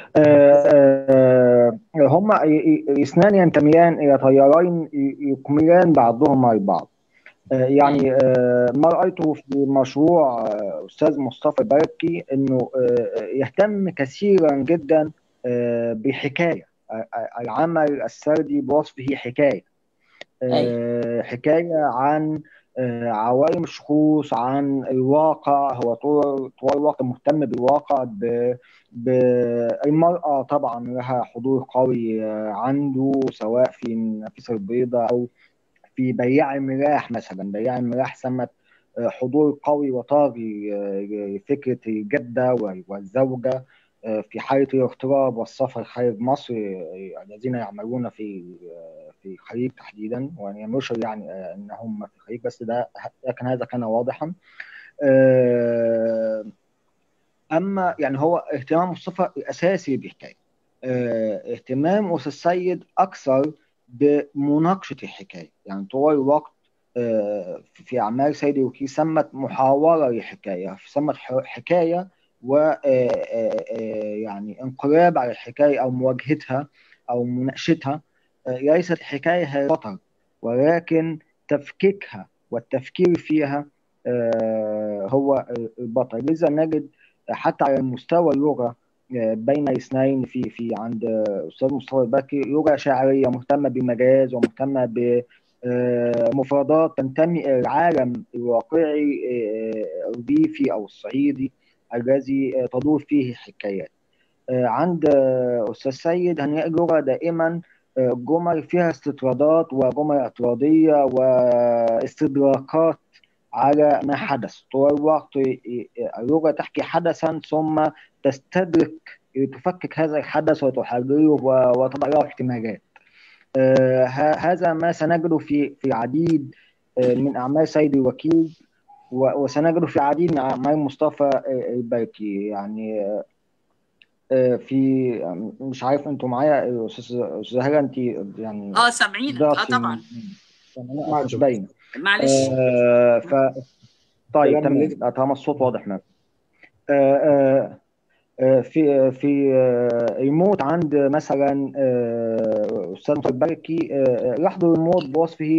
آه هم اثنان ينتميان الى تيارين ي- يكملان بعضهما البعض آه يعني آه ما رايته في مشروع آه استاذ مصطفى البركي انه آه يهتم كثيرا جدا آه بحكايه آه، آه، العمل السردي بوصفه حكايه آه، حكايه عن آه، عوالم الشخوص عن الواقع هو طول طول الوقت مهتم بالواقع ب- بالمرأة طبعا لها حضور قوي آه، عنده سواء في النفيس البيضاء أو في بياع الملاح مثلا بياع الملاح سمت آه، حضور قوي وطاغي آه، لفكرة الجدة وال- والزوجة آه، في حالة الاغتراب والسفر خارج مصر آه، الذين يعملون في آه، في الخليج تحديدا وأن يشر يعني آه، أنهم في الخليج بس ده لكن هذا كان واضحا آه، أما يعني هو اهتمام مصطفى الأساسي بحكاية آه، اهتمام أستاذ السيد أكثر بمناقشة الحكاية يعني طول الوقت آه، في أعمال سيد الوكيل سمت محاورة للحكاية سمت ح- حكاية و آه، آه، آه، يعني انقلاب على الحكاية أو مواجهتها أو مناقشتها آه، ليست حكاية هي بطل ولكن تفكيكها والتفكير فيها آه، هو البطل لذا نجد حتى على مستوى اللغة آه، بين الاثنين في في عند آه، أستاذ مصطفى البكري لغة شعرية مهتمة بالمجاز ومهتمة ب آه، مفردات تنتمي إلى العالم الواقعي آه، الريفي أو الصعيدي الذي آه، تدور فيه حكايات آه، عند آه، أستاذ سيد هنلاقي لغة دائما آه، جمل فيها استطرادات وجمل اعتراضية واستدراكات على ما حدث طول الوقت آه، اللغة تحكي حدثا ثم تستدرك لتفكك هذا الحدث وتحرره و- وتضع له احتمالات آه، ه- هذا ما سنجده في في عديد آه، من أعمال سيد الوكيل و- وسنجده في عديد من أعمال مصطفى آه، البركي يعني آه، آه، في مش عارف انتوا معايا يا استاذ استاذ هلا انت يعني اه سامعينك اه ضعتي طبعا يعني مش باينه معلش آه ف طيب كلام اللي- تمام آه، طالما الصوت واضح معاك آه آه آه، في في آه، الموت عند مثلا آه، استاذ مصطفى البركي آه، يحضر الموت بوصفه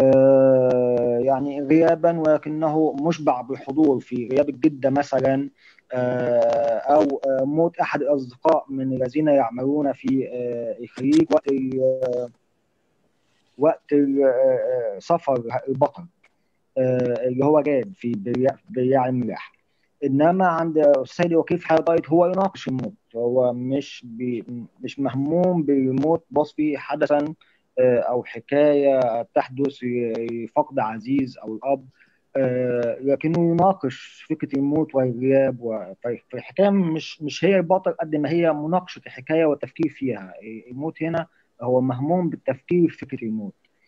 آه، يعني غيابا ولكنه مشبع بالحضور في غياب الجده مثلا آه، او آه، موت احد الاصدقاء من الذين يعملون في آه، الخليج وقت ال- وقت ال- آه، سفر البطل آه، اللي هو جاد في بياع بياع الملاح انما عند السيد وكيل في حاله ضايت هو يناقش الموت هو مش بي مش مهموم بالموت بوصفه حدثا آه، او حكايه تحدث في فقد عزيز او الاب آه، لكنه يناقش فكره الموت والغياب و- فالحكايه مش مش هي البطل قد ما هي مناقشه الحكايه والتفكير فيها الموت هنا هو مهموم بالتفكير في فكره الموت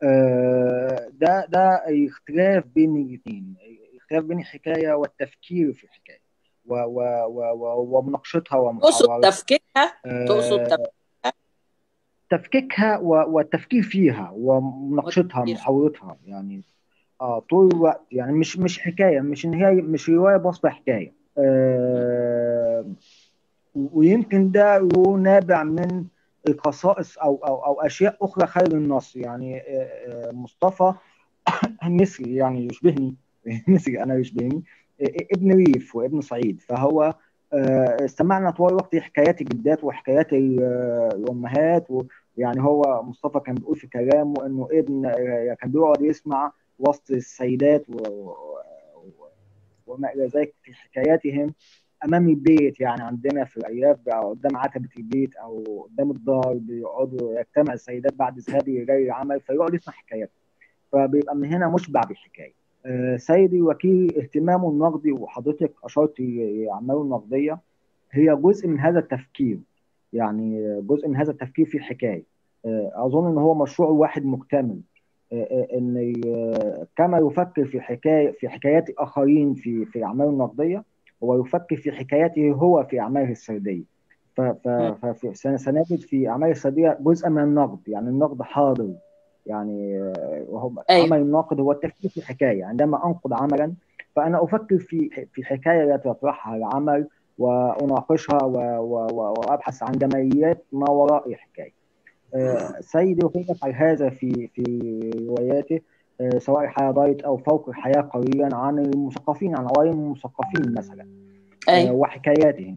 آه، ده ده اختلاف بين الاثنين اختلاف بين الحكايه والتفكير في الحكايه و و و و ومناقشتها تقصد ومحاورتها تفكيكها تقصد آه، تفكيكها تفكيكها و- والتفكير فيها ومناقشتها والتفكير ومحاورتها يعني اه طول الوقت يعني مش مش حكايه مش ان هي مش روايه بوصف حكايه آه ويمكن ده له نابع من الخصائص او او او اشياء اخرى خارج النص يعني آه، آه، مصطفى مصري يعني يشبهني مصري انا يشبهني آه، ابن ريف وابن صعيد فهو آه، سمعنا طوال الوقت حكايات الجدات وحكايات ال- آه، الامهات و- يعني هو مصطفى كان بيقول في كلامه انه ابن آه، كان بيقعد يسمع وسط السيدات و- و- وما الى ذلك في حكاياتهم امام البيت يعني عندنا في الارياف بقى قدام عتبه البيت او قدام الدار بيقعدوا يجتمع السيدات بعد ذهاب رجال العمل فيقعد يسمع حكايات فبيبقى من هنا مشبع بالحكايه. آه، سيدي الوكيل اهتمامه النقدي وحضرتك اشرت لاعماله النقديه هي جزء من هذا التفكير يعني جزء من هذا التفكير في الحكايه. آه، اظن ان هو مشروع واحد مكتمل آه، آه، ان آه، كما يفكر في حكايه في حكايات الاخرين في في اعماله النقديه هو يفكر في حكاياته هو في اعماله السرديه ف- ف- مم. ففي- سن- سنجد في اعماله السرديه جزء من النقد يعني النقد حاضر يعني آه، وهو ايوه عمل الناقد هو التفكير في حكايه عندما انقد عملا فانا افكر في في حكايه التي يطرحها العمل واناقشها و- و- و- وابحث عن جماليات ما وراء الحكايه. آه، سيدي وكيل يفعل هذا في في رواياته آه، سواء الحياه دايت او فوق الحياه قليلا عن المثقفين عن عوالم المثقفين مثلا آه، ايوه وحكاياتهم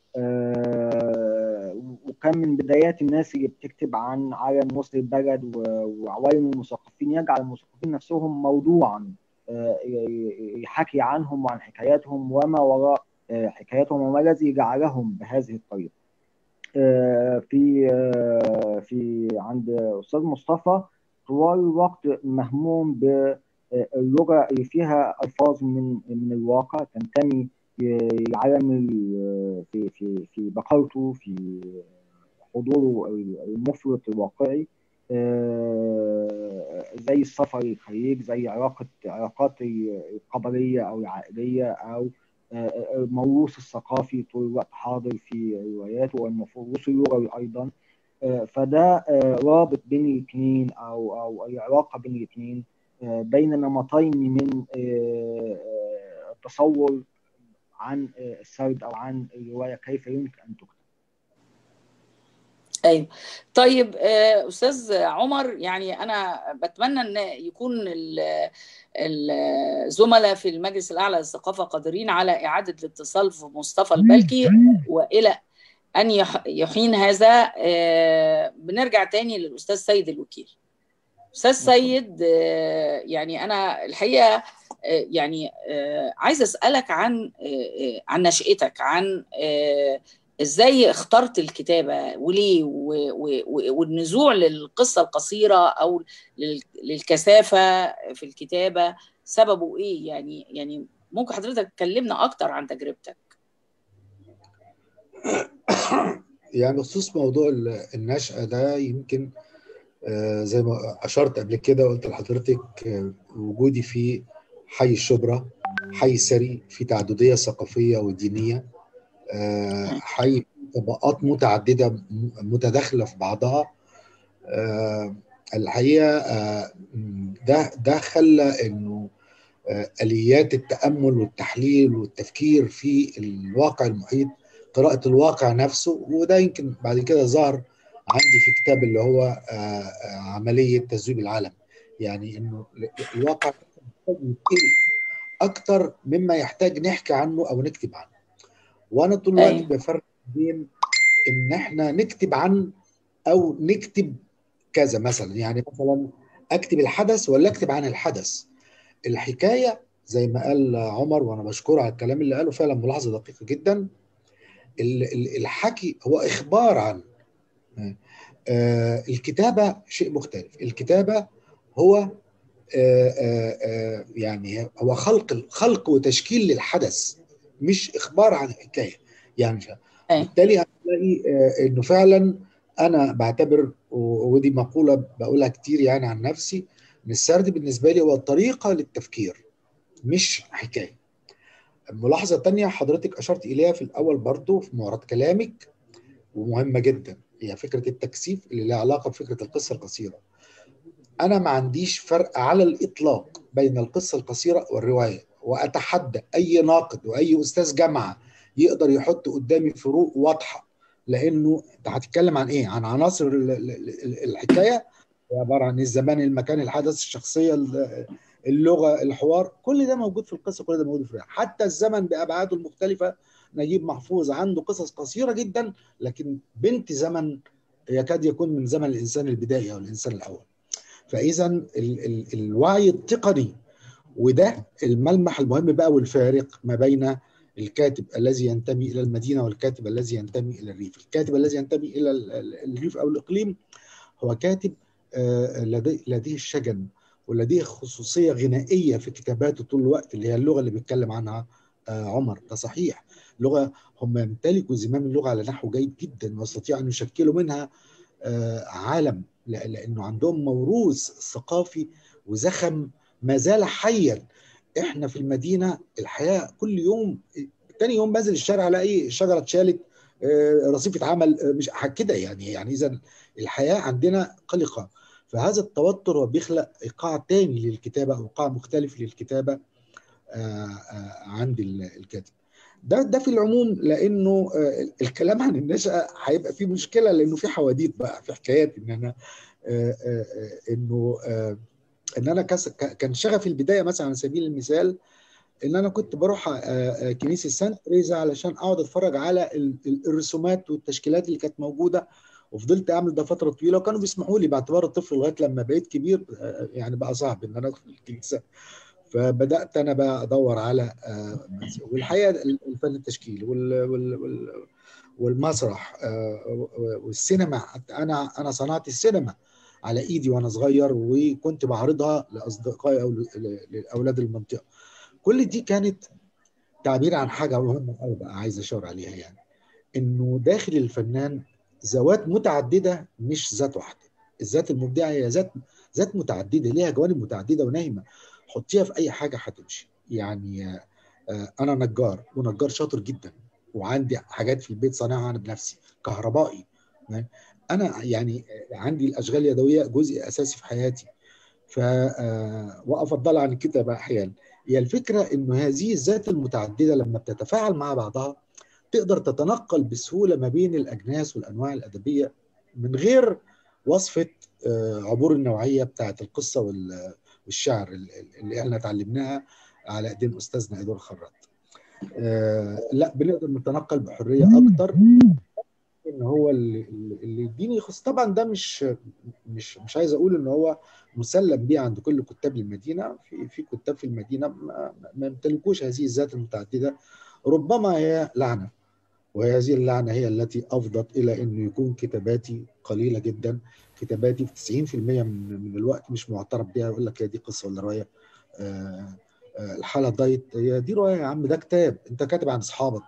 آه، وكان من بدايات الناس اللي بتكتب عن عالم مصر البلد و- وعوالم المثقفين يجعل المثقفين نفسهم موضوعا آه، ي- يحكي عنهم وعن حكاياتهم وما وراء آه، حكاياتهم وما الذي جعلهم بهذه الطريقة آه، في آه، في عند أستاذ مصطفى طوال الوقت مهموم باللغة اللي فيها ألفاظ من من الواقع تنتمي لعالم ال- في في في بقرته في حضوره المفرط الواقعي آه، زي السفر الخليج زي علاقة علاقات القبلية أو العائلية أو آه، الموروث الثقافي طول الوقت حاضر في رواياته والموروث اللغوي أيضا آه، فده آه، رابط بين الاثنين أو أو العلاقة بين الاثنين آه، بين نمطين من آه، آه، التصور عن آه، السرد أو عن الرواية كيف يمكن أن تكتب ايوه طيب آه، استاذ عمر يعني انا بتمنى ان يكون ال- الزملاء في المجلس الاعلى للثقافه قادرين على اعاده الاتصال بمصطفى البلكي والى ان يح- يحين هذا آه، بنرجع تاني للاستاذ سيد الوكيل استاذ سيد آه، يعني انا الحقيقه آه، يعني آه، عايزه اسالك عن آه، آه، عن نشأتك عن آه، ازاي اخترت الكتابه وليه و- و- و- والنزوع للقصه القصيره او لل- للكثافه في الكتابه سببه ايه يعني يعني ممكن حضرتك تكلمنا اكتر عن تجربتك يعني بخصوص موضوع ال- النشأة ده يمكن آه، زي ما أشرت قبل كده قلت لحضرتك آه، وجودي في حي الشبرا حي سري في تعددية ثقافية ودينية آه، حي طبقات متعددة م- متداخلة في بعضها آه، الحقيقة آه، م، ده ده خلى إنه آه، آليات التأمل والتحليل والتفكير في الواقع المحيط قراءة الواقع نفسه وده يمكن بعد كده ظهر عندي في كتاب اللي هو آه، آه، عملية تذويب العالم يعني إنه الواقع محتاج يتقري أكتر مما يحتاج نحكي عنه أو نكتب عنه وأنا طول الوقت ايوه بفرق بين إن إحنا نكتب عن أو نكتب كذا مثلا يعني مثلا أكتب الحدث ولا أكتب عن الحدث الحكايه زي ما قال عمر وانا بشكره على الكلام اللي قاله فعلا ملاحظه دقيقه جدا ال- ال- الحكي هو اخبار عن آه، الكتابه شيء مختلف الكتابه هو آه، آه، آه، يعني هو خلق خلق وتشكيل للحدث مش اخبار عن الحكايه يعني ايوه بالتالي هتلاقي آه، انه فعلا انا بعتبر و- ودي مقوله بقولها كتير يعني عن نفسي ان السرد بالنسبه لي هو طريقه للتفكير مش حكايه ملاحظه تانية حضرتك اشرت اليها في الاول برضو في معرض كلامك ومهمه جدا هي فكره التكثيف اللي لها علاقه بفكره القصه القصيره انا ما عنديش فرق على الاطلاق بين القصه القصيره والروايه واتحدى اي ناقد واي استاذ جامعه يقدر يحط قدامي فروق واضحه لانه انت هتتكلم عن ايه عن عناصر ال- ال- ال- الحكايه هي عباره عن الزمان المكان الحدث الشخصيه ال- اللغه الحوار كل ده موجود في القصه كل ده موجود في الروايه حتى الزمن بابعاده المختلفه نجيب محفوظ عنده قصص قصيره جدا لكن بنت زمن يكاد يكون من زمن الانسان البدائي او الانسان الاول فاذا ال ال الوعي التقني وده الملمح المهم بقى والفارق ما بين الكاتب الذي ينتمي الى المدينه والكاتب الذي ينتمي الى الريف الكاتب الذي ينتمي الى ال- ال- الريف او الاقليم هو كاتب آه، لديه لديه الشجن ولديه خصوصيه غنائيه في كتاباته طول الوقت اللي هي اللغه اللي بيتكلم عنها آه، عمر ده صحيح لغه هم يمتلكوا زمام اللغه على نحو جيد جدا ويستطيعوا ان يشكلوا منها آه، عالم لا- لانه عندهم موروث ثقافي وزخم ما زال حيا احنا في المدينه الحياه كل يوم تاني يوم بنزل الشارع الاقي شجره اتشالت آه، رصيف اتعمل آه، مش كده يعني يعني اذا الحياه عندنا قلقه فهذا التوتر هو بيخلق ايقاع تاني للكتابه او ايقاع مختلف للكتابه آه، آه، عند ال- الكاتب ده ده في العموم لانه آه، الكلام عن النشأة هيبقى فيه مشكله لانه في حواديت بقى في حكايات ان انا آه، آه، آه، انه آه، ان انا كس- ك- كان شغفي البدايه مثلا على سبيل المثال ان انا كنت بروح آه، آه، كنيسه سانت تريزا علشان اقعد اتفرج على ال- ال- الرسومات والتشكيلات اللي كانت موجوده وفضلت اعمل ده فتره طويله وكانوا بيسمحوا لي باعتبار الطفل لغايه لما بقيت كبير آه، يعني بقى صعب ان انا ادخل الكنيسه فبدات انا بقى ادور على آه، والحقيقه الفن التشكيلي وال وال وال والمسرح آه، والسينما حتى انا انا صنعت السينما على ايدي وانا صغير وكنت بعرضها لاصدقائي او ل- لاولاد المنطقه كل دي كانت تعبير عن حاجه مهمه قوي بقى عايز اشاور عليها يعني انه داخل الفنان ذوات متعدده مش ذات واحده الذات المبدعه هي ذات ذات متعدده ليها جوانب متعدده ونايمه حطيها في اي حاجه هتمشي يعني آه، انا نجار ونجار شاطر جدا وعندي حاجات في البيت صانعها انا بنفسي كهربائي تمام؟ انا يعني عندي الاشغال اليدويه جزء اساسي في حياتي ف آه، وافضلها عن الكتابه احيانا هي الفكره انه هذه الذات المتعدده لما بتتفاعل مع بعضها تقدر تتنقل بسهوله ما بين الاجناس والانواع الادبيه من غير وصفه آه، عبور النوعيه بتاعت القصه وال- والشعر اللي احنا اتعلمناها على ايدين استاذنا ايدور خراط. آه، لا بنقدر نتنقل بحريه اكتر ان هو اللي اللي يديني خص طبعا ده مش مش مش عايز اقول ان هو مسلم بيه عند كل كتاب المدينه في في كتاب في المدينه ما, ما يمتلكوش هذه الذات المتعدده ربما هي لعنه وهذه اللعنه هي التي افضت الى انه يكون كتاباتي قليله جدا كتاباتي في 90% من من الوقت مش معترف بها يقول لك هي دي قصه ولا روايه آه، آه، الحاله دايت هي دي روايه يا عم ده كتاب انت كاتب عن اصحابك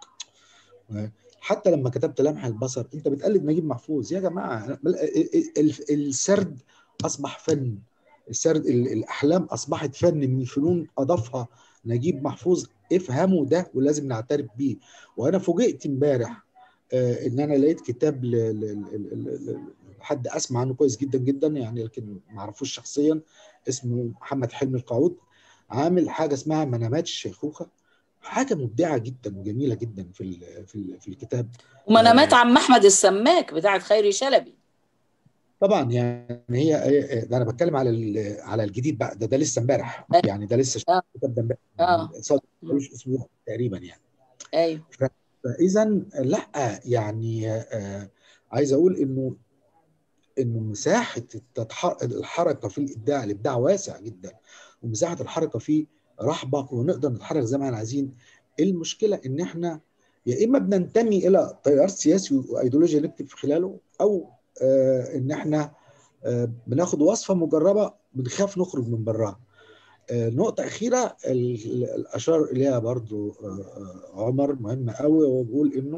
حتى لما كتبت لمح البصر انت بتقلد نجيب محفوظ يا جماعه ال- ال- السرد اصبح فن السرد ال- الاحلام اصبحت فن من الفنون اضافها نجيب محفوظ افهموا ده ولازم نعترف بيه وانا فوجئت امبارح آه، ان انا لقيت كتاب ل- ل- ل- ل- ل- حد اسمع عنه كويس جدا جدا يعني لكن ما اعرفوش شخصيا اسمه محمد حلمي القعود عامل حاجه اسمها منامات الشيخوخه حاجه مبدعه جدا وجميله جدا في ال- في ال- في الكتاب ومنامات عم احمد السماك بتاعت خيري شلبي طبعا يعني هي هي- ده انا بتكلم على ال- على الجديد بقى ده ده لسه امبارح أيوة. يعني ده لسه آه. الكتاب ده امبارح اه يعني صادق ملوش اسبوع تقريبا يعني ايوه فاذا لا يعني آه، عايز اقول انه انه مساحه التتح- الحركه في الابداع الابداع واسع جدا ومساحه الحركه فيه رحبه ونقدر نتحرك زي ما احنا عايزين المشكله ان احنا يا اما بننتمي الى تيار سياسي وايديولوجيا نكتب في خلاله او آه ان احنا آه بناخد وصفه مجربه بنخاف نخرج من براها آه نقطه اخيره ال- ال- الاشار اليها برضو آه آه، عمر مهمه قوي وهو بيقول انه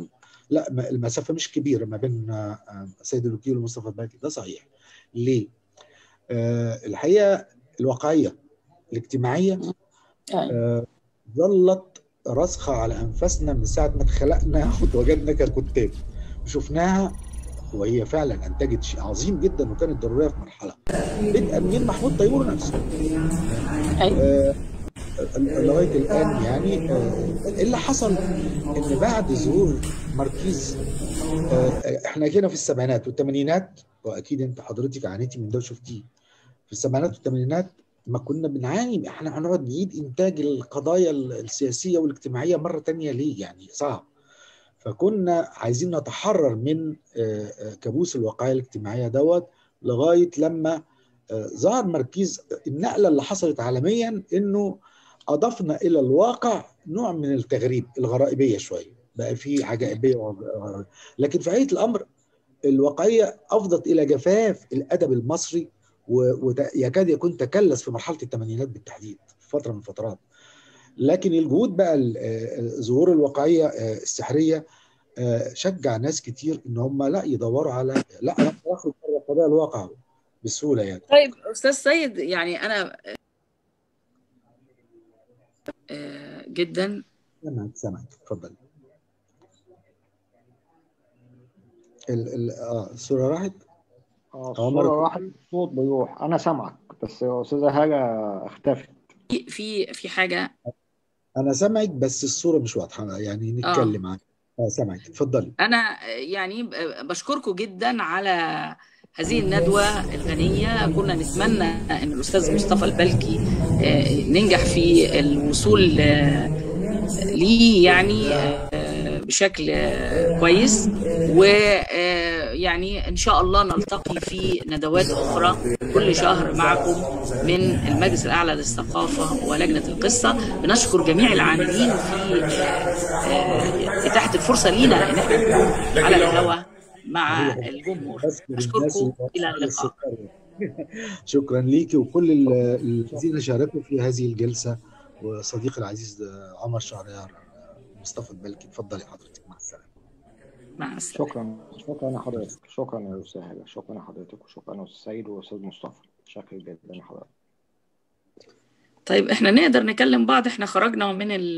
لا ما- المسافه مش كبيره ما بين آه، آه، سيد الوكيل ومصطفى الباكي ده صحيح ليه؟ آه، الحقيقه الواقعيه الاجتماعيه أيوة. آه، ظلت راسخه على انفاسنا من ساعه ما اتخلقنا وتواجدنا ككتاب وشفناها وهي فعلا انتجت شيء عظيم جدا وكانت ضروريه في مرحله بدءا من محمود طيور نفسه أيوة. آه، لغايه الان يعني آه، اللي حصل ان بعد ظهور ماركيز آه، احنا كنا في السبعينات والثمانينات واكيد انت حضرتك عانيتي من ده وشفتيه في السبعينات والثمانينات ما كنا بنعاني احنا هنقعد نعيد انتاج القضايا السياسيه والاجتماعيه مره تانية ليه يعني صعب فكنا عايزين نتحرر من آه، آه، كابوس الواقعيه الاجتماعيه دوت لغايه لما آه، ظهر مركز النقله اللي حصلت عالميا انه اضفنا الى الواقع نوع من التغريب الغرائبيه شويه بقى في عجائبيه وغرائبية. لكن في حقيقه الامر الواقعيه افضت الى جفاف الادب المصري ويكاد يكون تكلس في مرحله الثمانينات بالتحديد في فتره من الفترات لكن الجهود بقى ال- آه، ظهور الواقعيه آه، السحريه آه، شجع ناس كتير ان هم لا يدوروا على لا انا اخرج بره قضايا الواقع بسهوله يعني طيب استاذ سيد يعني انا آه، جدا سامعك سامعك اتفضل ال ال اه الصوره راحت اه عمر. الصورة راحت الصوت بيروح انا سامعك بس يا استاذه هاجه اختفت في في في حاجه انا سامعك بس الصوره مش واضحه يعني نتكلم عنها اه سامعك اتفضلي انا يعني ب- بشكركم جدا على هذه الندوة الغنية كنا نتمنى أن الأستاذ مصطفى البلكي آه، ننجح في الوصول آه، ليه يعني آه، بشكل آه، كويس ويعني إن شاء الله نلتقي في ندوات أخرى كل شهر معكم من المجلس الأعلى للثقافة ولجنة القصة بنشكر جميع العاملين في آه، إتاحة الفرصة لينا إن احنا نكون على الهواء مع الجمهور بس للناس أشكركم اللي- إلى اللقاء شكرا ليكي وكل ال- الذين شاركوا في هذه الجلسه وصديقي العزيز عمر شهريار مصطفى البلكي اتفضلي حضرتك مع السلامه مع السلامة شكرا شكرا يا حضرتك شكرا يا استاذ هاجه شكرا لحضرتك وشكرا يا استاذ سيد واستاذ مصطفى شكرا جدا لحضرتك طيب احنا نقدر نكلم بعض احنا خرجنا من ال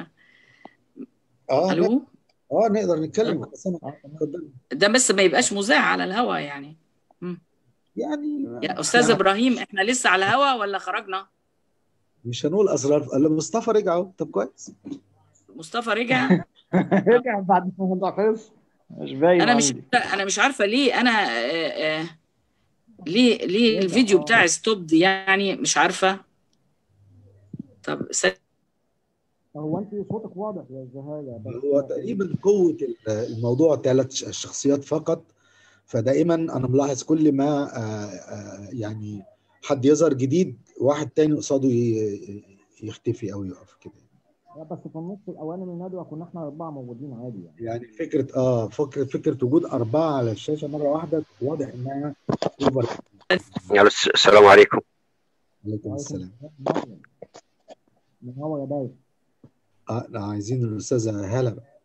اه الو اه نقدر نتكلم سامع اتفضلي ده بس ما يبقاش مذاع على الهوا يعني يعني يا استاذ ابراهيم احنا لسه على الهوا ولا خرجنا مش هنقول اسرار لا مصطفى رجع اهو طب كويس مصطفى رجع رجع بعد ما الموضوع خلص مش باين انا مش عندي انا مش عارفه ليه انا آه، آه، ليه ليه الفيديو بتاعي ستوب يعني مش عارفه طب س- هو انت صوتك واضح يا استاذ هاجه بس هو تقريبا قوه الموضوع ثلاث شخصيات فقط فدائما انا ملاحظ كل ما آه، آه، يعني حد يظهر جديد واحد تاني قصاده ي- يختفي او يقف كده لا، بس في النص الاولاني من الندوه كنا احنا اربعه موجودين عادي يعني يعني فكره اه فكره فكره وجود اربعه على الشاشه مره واحده واضح انها اوفر يلا الس- السلام عليكم عليكم السلام منور يا باي اه لا، عايزين الاستاذه هاله بقى.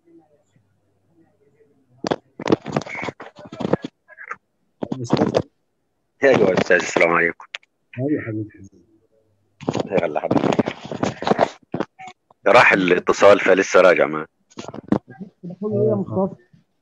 مصطفى ايوه يا استاذ السلام عليكم ايوه حبيبي يلا حبيبي راح الاتصال فلسه راجع معاه بقول ايه يا مصطفى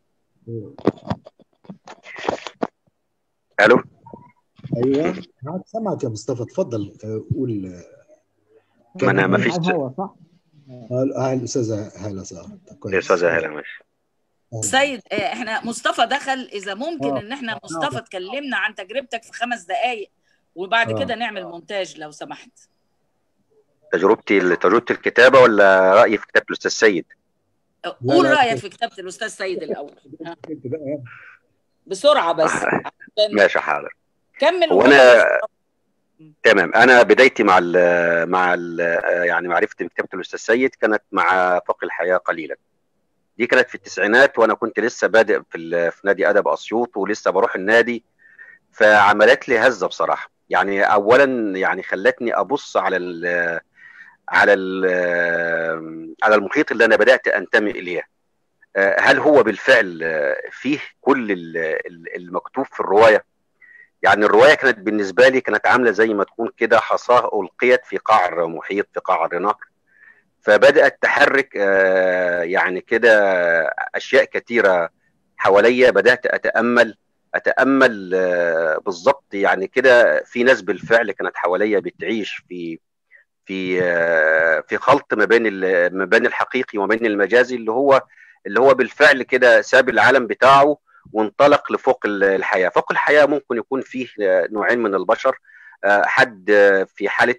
الو ايوه معاك سامعك يا مصطفى اتفضل آه، قول آه، ما انا ما على فيش الهوا صح؟ آه، آه، الاستاذه هاله صح طب كويس. الاستاذه هلا ماشي سيد آه، احنا مصطفى دخل اذا ممكن آه. ان احنا مصطفى اتكلمنا عن تجربتك في خمس دقائق وبعد آه. كده نعمل مونتاج لو سمحت تجربتي تجربه الكتابه ولا رايي في كتابه الاستاذ سيد لا، قول لا، رايك اتفضل. في كتابه الاستاذ سيد الاول ها، بقى. بسرعه بس عشان ماشي حاضر كمل هو وقول أنا- تمام انا بدايتي مع ال مع ال يعني معرفتي بكتابه الاستاذ سيد كانت مع فوق الحياه قليلا دي كانت في التسعينات وانا كنت لسه بادئ في, ال- في نادي ادب اسيوط ولسه بروح النادي فعملت لي هزه بصراحه يعني اولا يعني خلتني ابص على ال على ال على المحيط اللي انا بدات انتمي اليه آه، هل هو بالفعل آه، فيه كل ال- ال- المكتوب في الروايه يعني الروايه كانت بالنسبه لي كانت عامله زي ما تكون كده حصاه القيت في قعر محيط في قعر نهر فبدات تحرك آه، يعني كده اشياء كثيره حواليا بدات اتامل اتامل آه، بالظبط يعني كده في ناس بالفعل كانت حواليا بتعيش في في آه، في خلط ما بين ال- ما بين الحقيقي وما بين المجازي اللي هو اللي هو بالفعل كده ساب العالم بتاعه وانطلق لفوق ال- الحياه، فوق الحياه ممكن يكون فيه آه، نوعين من البشر آه، حد آه، في حاله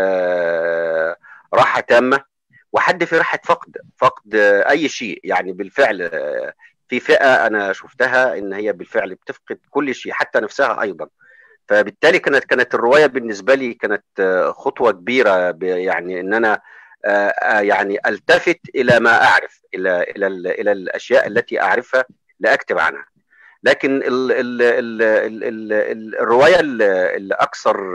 آه، راحه تامه وحد في راحه فقد فقد آه، اي شيء يعني بالفعل آه، في فئه انا شفتها ان هي بالفعل بتفقد كل شيء حتى نفسها ايضا فبالتالي كانت كانت الروايه بالنسبه لي كانت آه، خطوه كبيره ب- يعني ان انا آه، آه، يعني التفت الى ما اعرف الى الى ال- الى الاشياء التي اعرفها لاكتب عنها لكن ال ال ال ال ال ال الروايه ال- الاكثر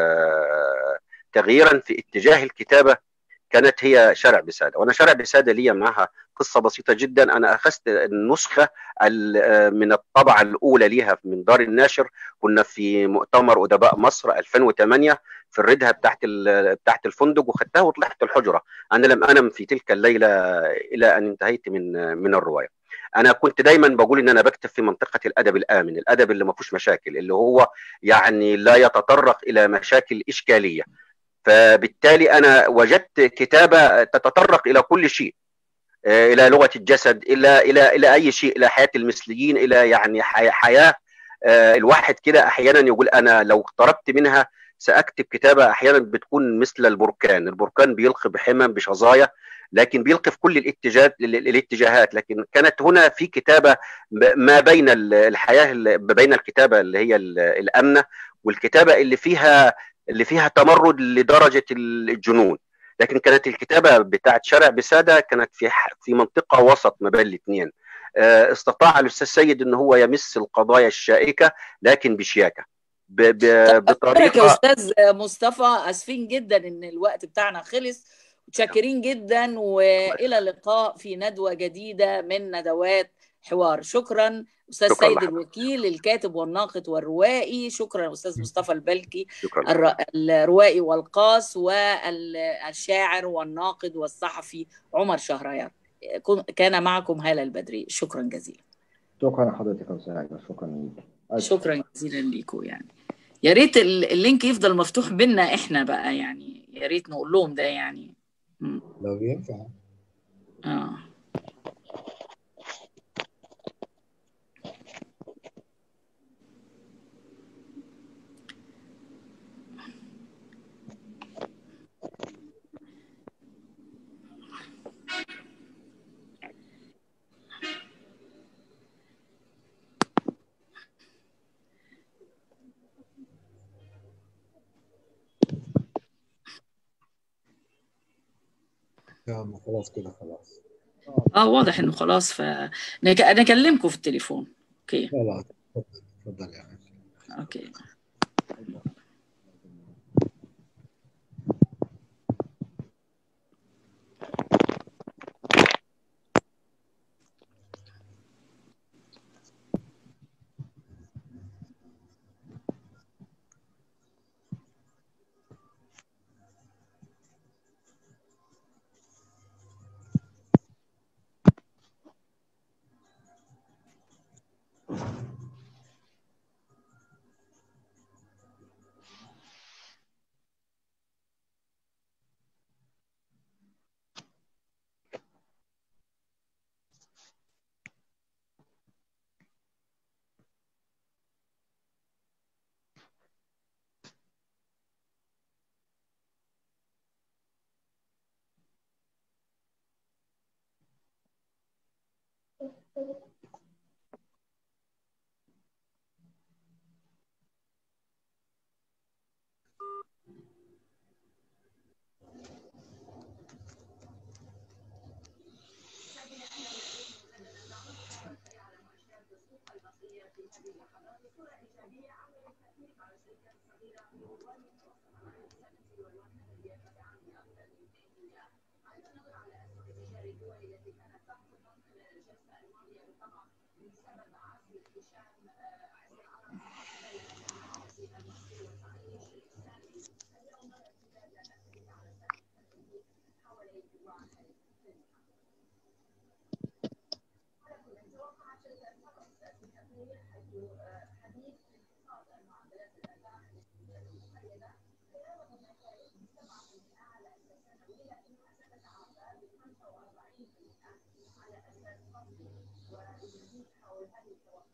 آه، تغييرا في اتجاه الكتابه كانت هي شارع بساده وانا شارع بساده لي معها قصه بسيطه جدا انا اخذت النسخه ال- من الطبعه الاولى ليها من دار الناشر كنا في مؤتمر ادباء مصر 2008 في الردهه بتاعت ال- بتاعت الفندق وخدتها وطلعت الحجره انا لم انم في تلك الليله الى ان انتهيت من من الروايه انا كنت دايما بقول ان انا بكتب في منطقه الادب الامن الادب اللي ما فيهوش مشاكل اللي هو يعني لا يتطرق الى مشاكل اشكاليه فبالتالي انا وجدت كتابه تتطرق الى كل شيء آه، الى لغه الجسد الى الى الى اي شيء الى حياه المثليين الى يعني حي- حياه آه، الواحد كده احيانا يقول انا لو اقتربت منها ساكتب كتابه احيانا بتكون مثل البركان البركان بيلقي بحمم بشظايا لكن بيلقي في كل الاتجاهات الاتجاهات لكن كانت هنا في كتابه ب- ما بين ال- الحياه ال- ما بين الكتابه اللي هي ال- الامنه والكتابه اللي فيها اللي فيها تمرد لدرجه الجنون لكن كانت الكتابه بتاعت شارع بساده كانت في ح- في منطقه وسط ما بين الاثنين استطاع الاستاذ سيد ان هو يمس القضايا الشائكه لكن بشياكه ب- ب- أشكرك يا بطريقه استاذ مصطفى اسفين جدا ان الوقت بتاعنا خلص متشكرين جدا والى اللقاء في ندوه جديده من ندوات حوار شكرا استاذ شكراً سيد لحضرتك. الوكيل الكاتب والناقد والروائي شكرا استاذ مصطفى البلكي شكرا الر- الروائي والقاص والشاعر والناقد والصحفي عمر شهريار كن- كان معكم هالة البدري شكرا جزيلا شكرا لحضرتك يا استاذ عايدة شكرا ليك ألف شكرا جزيلا ليكم يعني يا ريت ال- اللينك يفضل مفتوح بينا احنا بقى يعني يا ريت نقول لهم ده يعني مم. لو ينفع اه يا عم خلاص كده خلاص اه واضح انه خلاص ف نك- نكلمكم في التليفون اوكي خلاص اتفضل اتفضل يا عم اوكي على اساس فصل ويزيد حول هذه التوقعات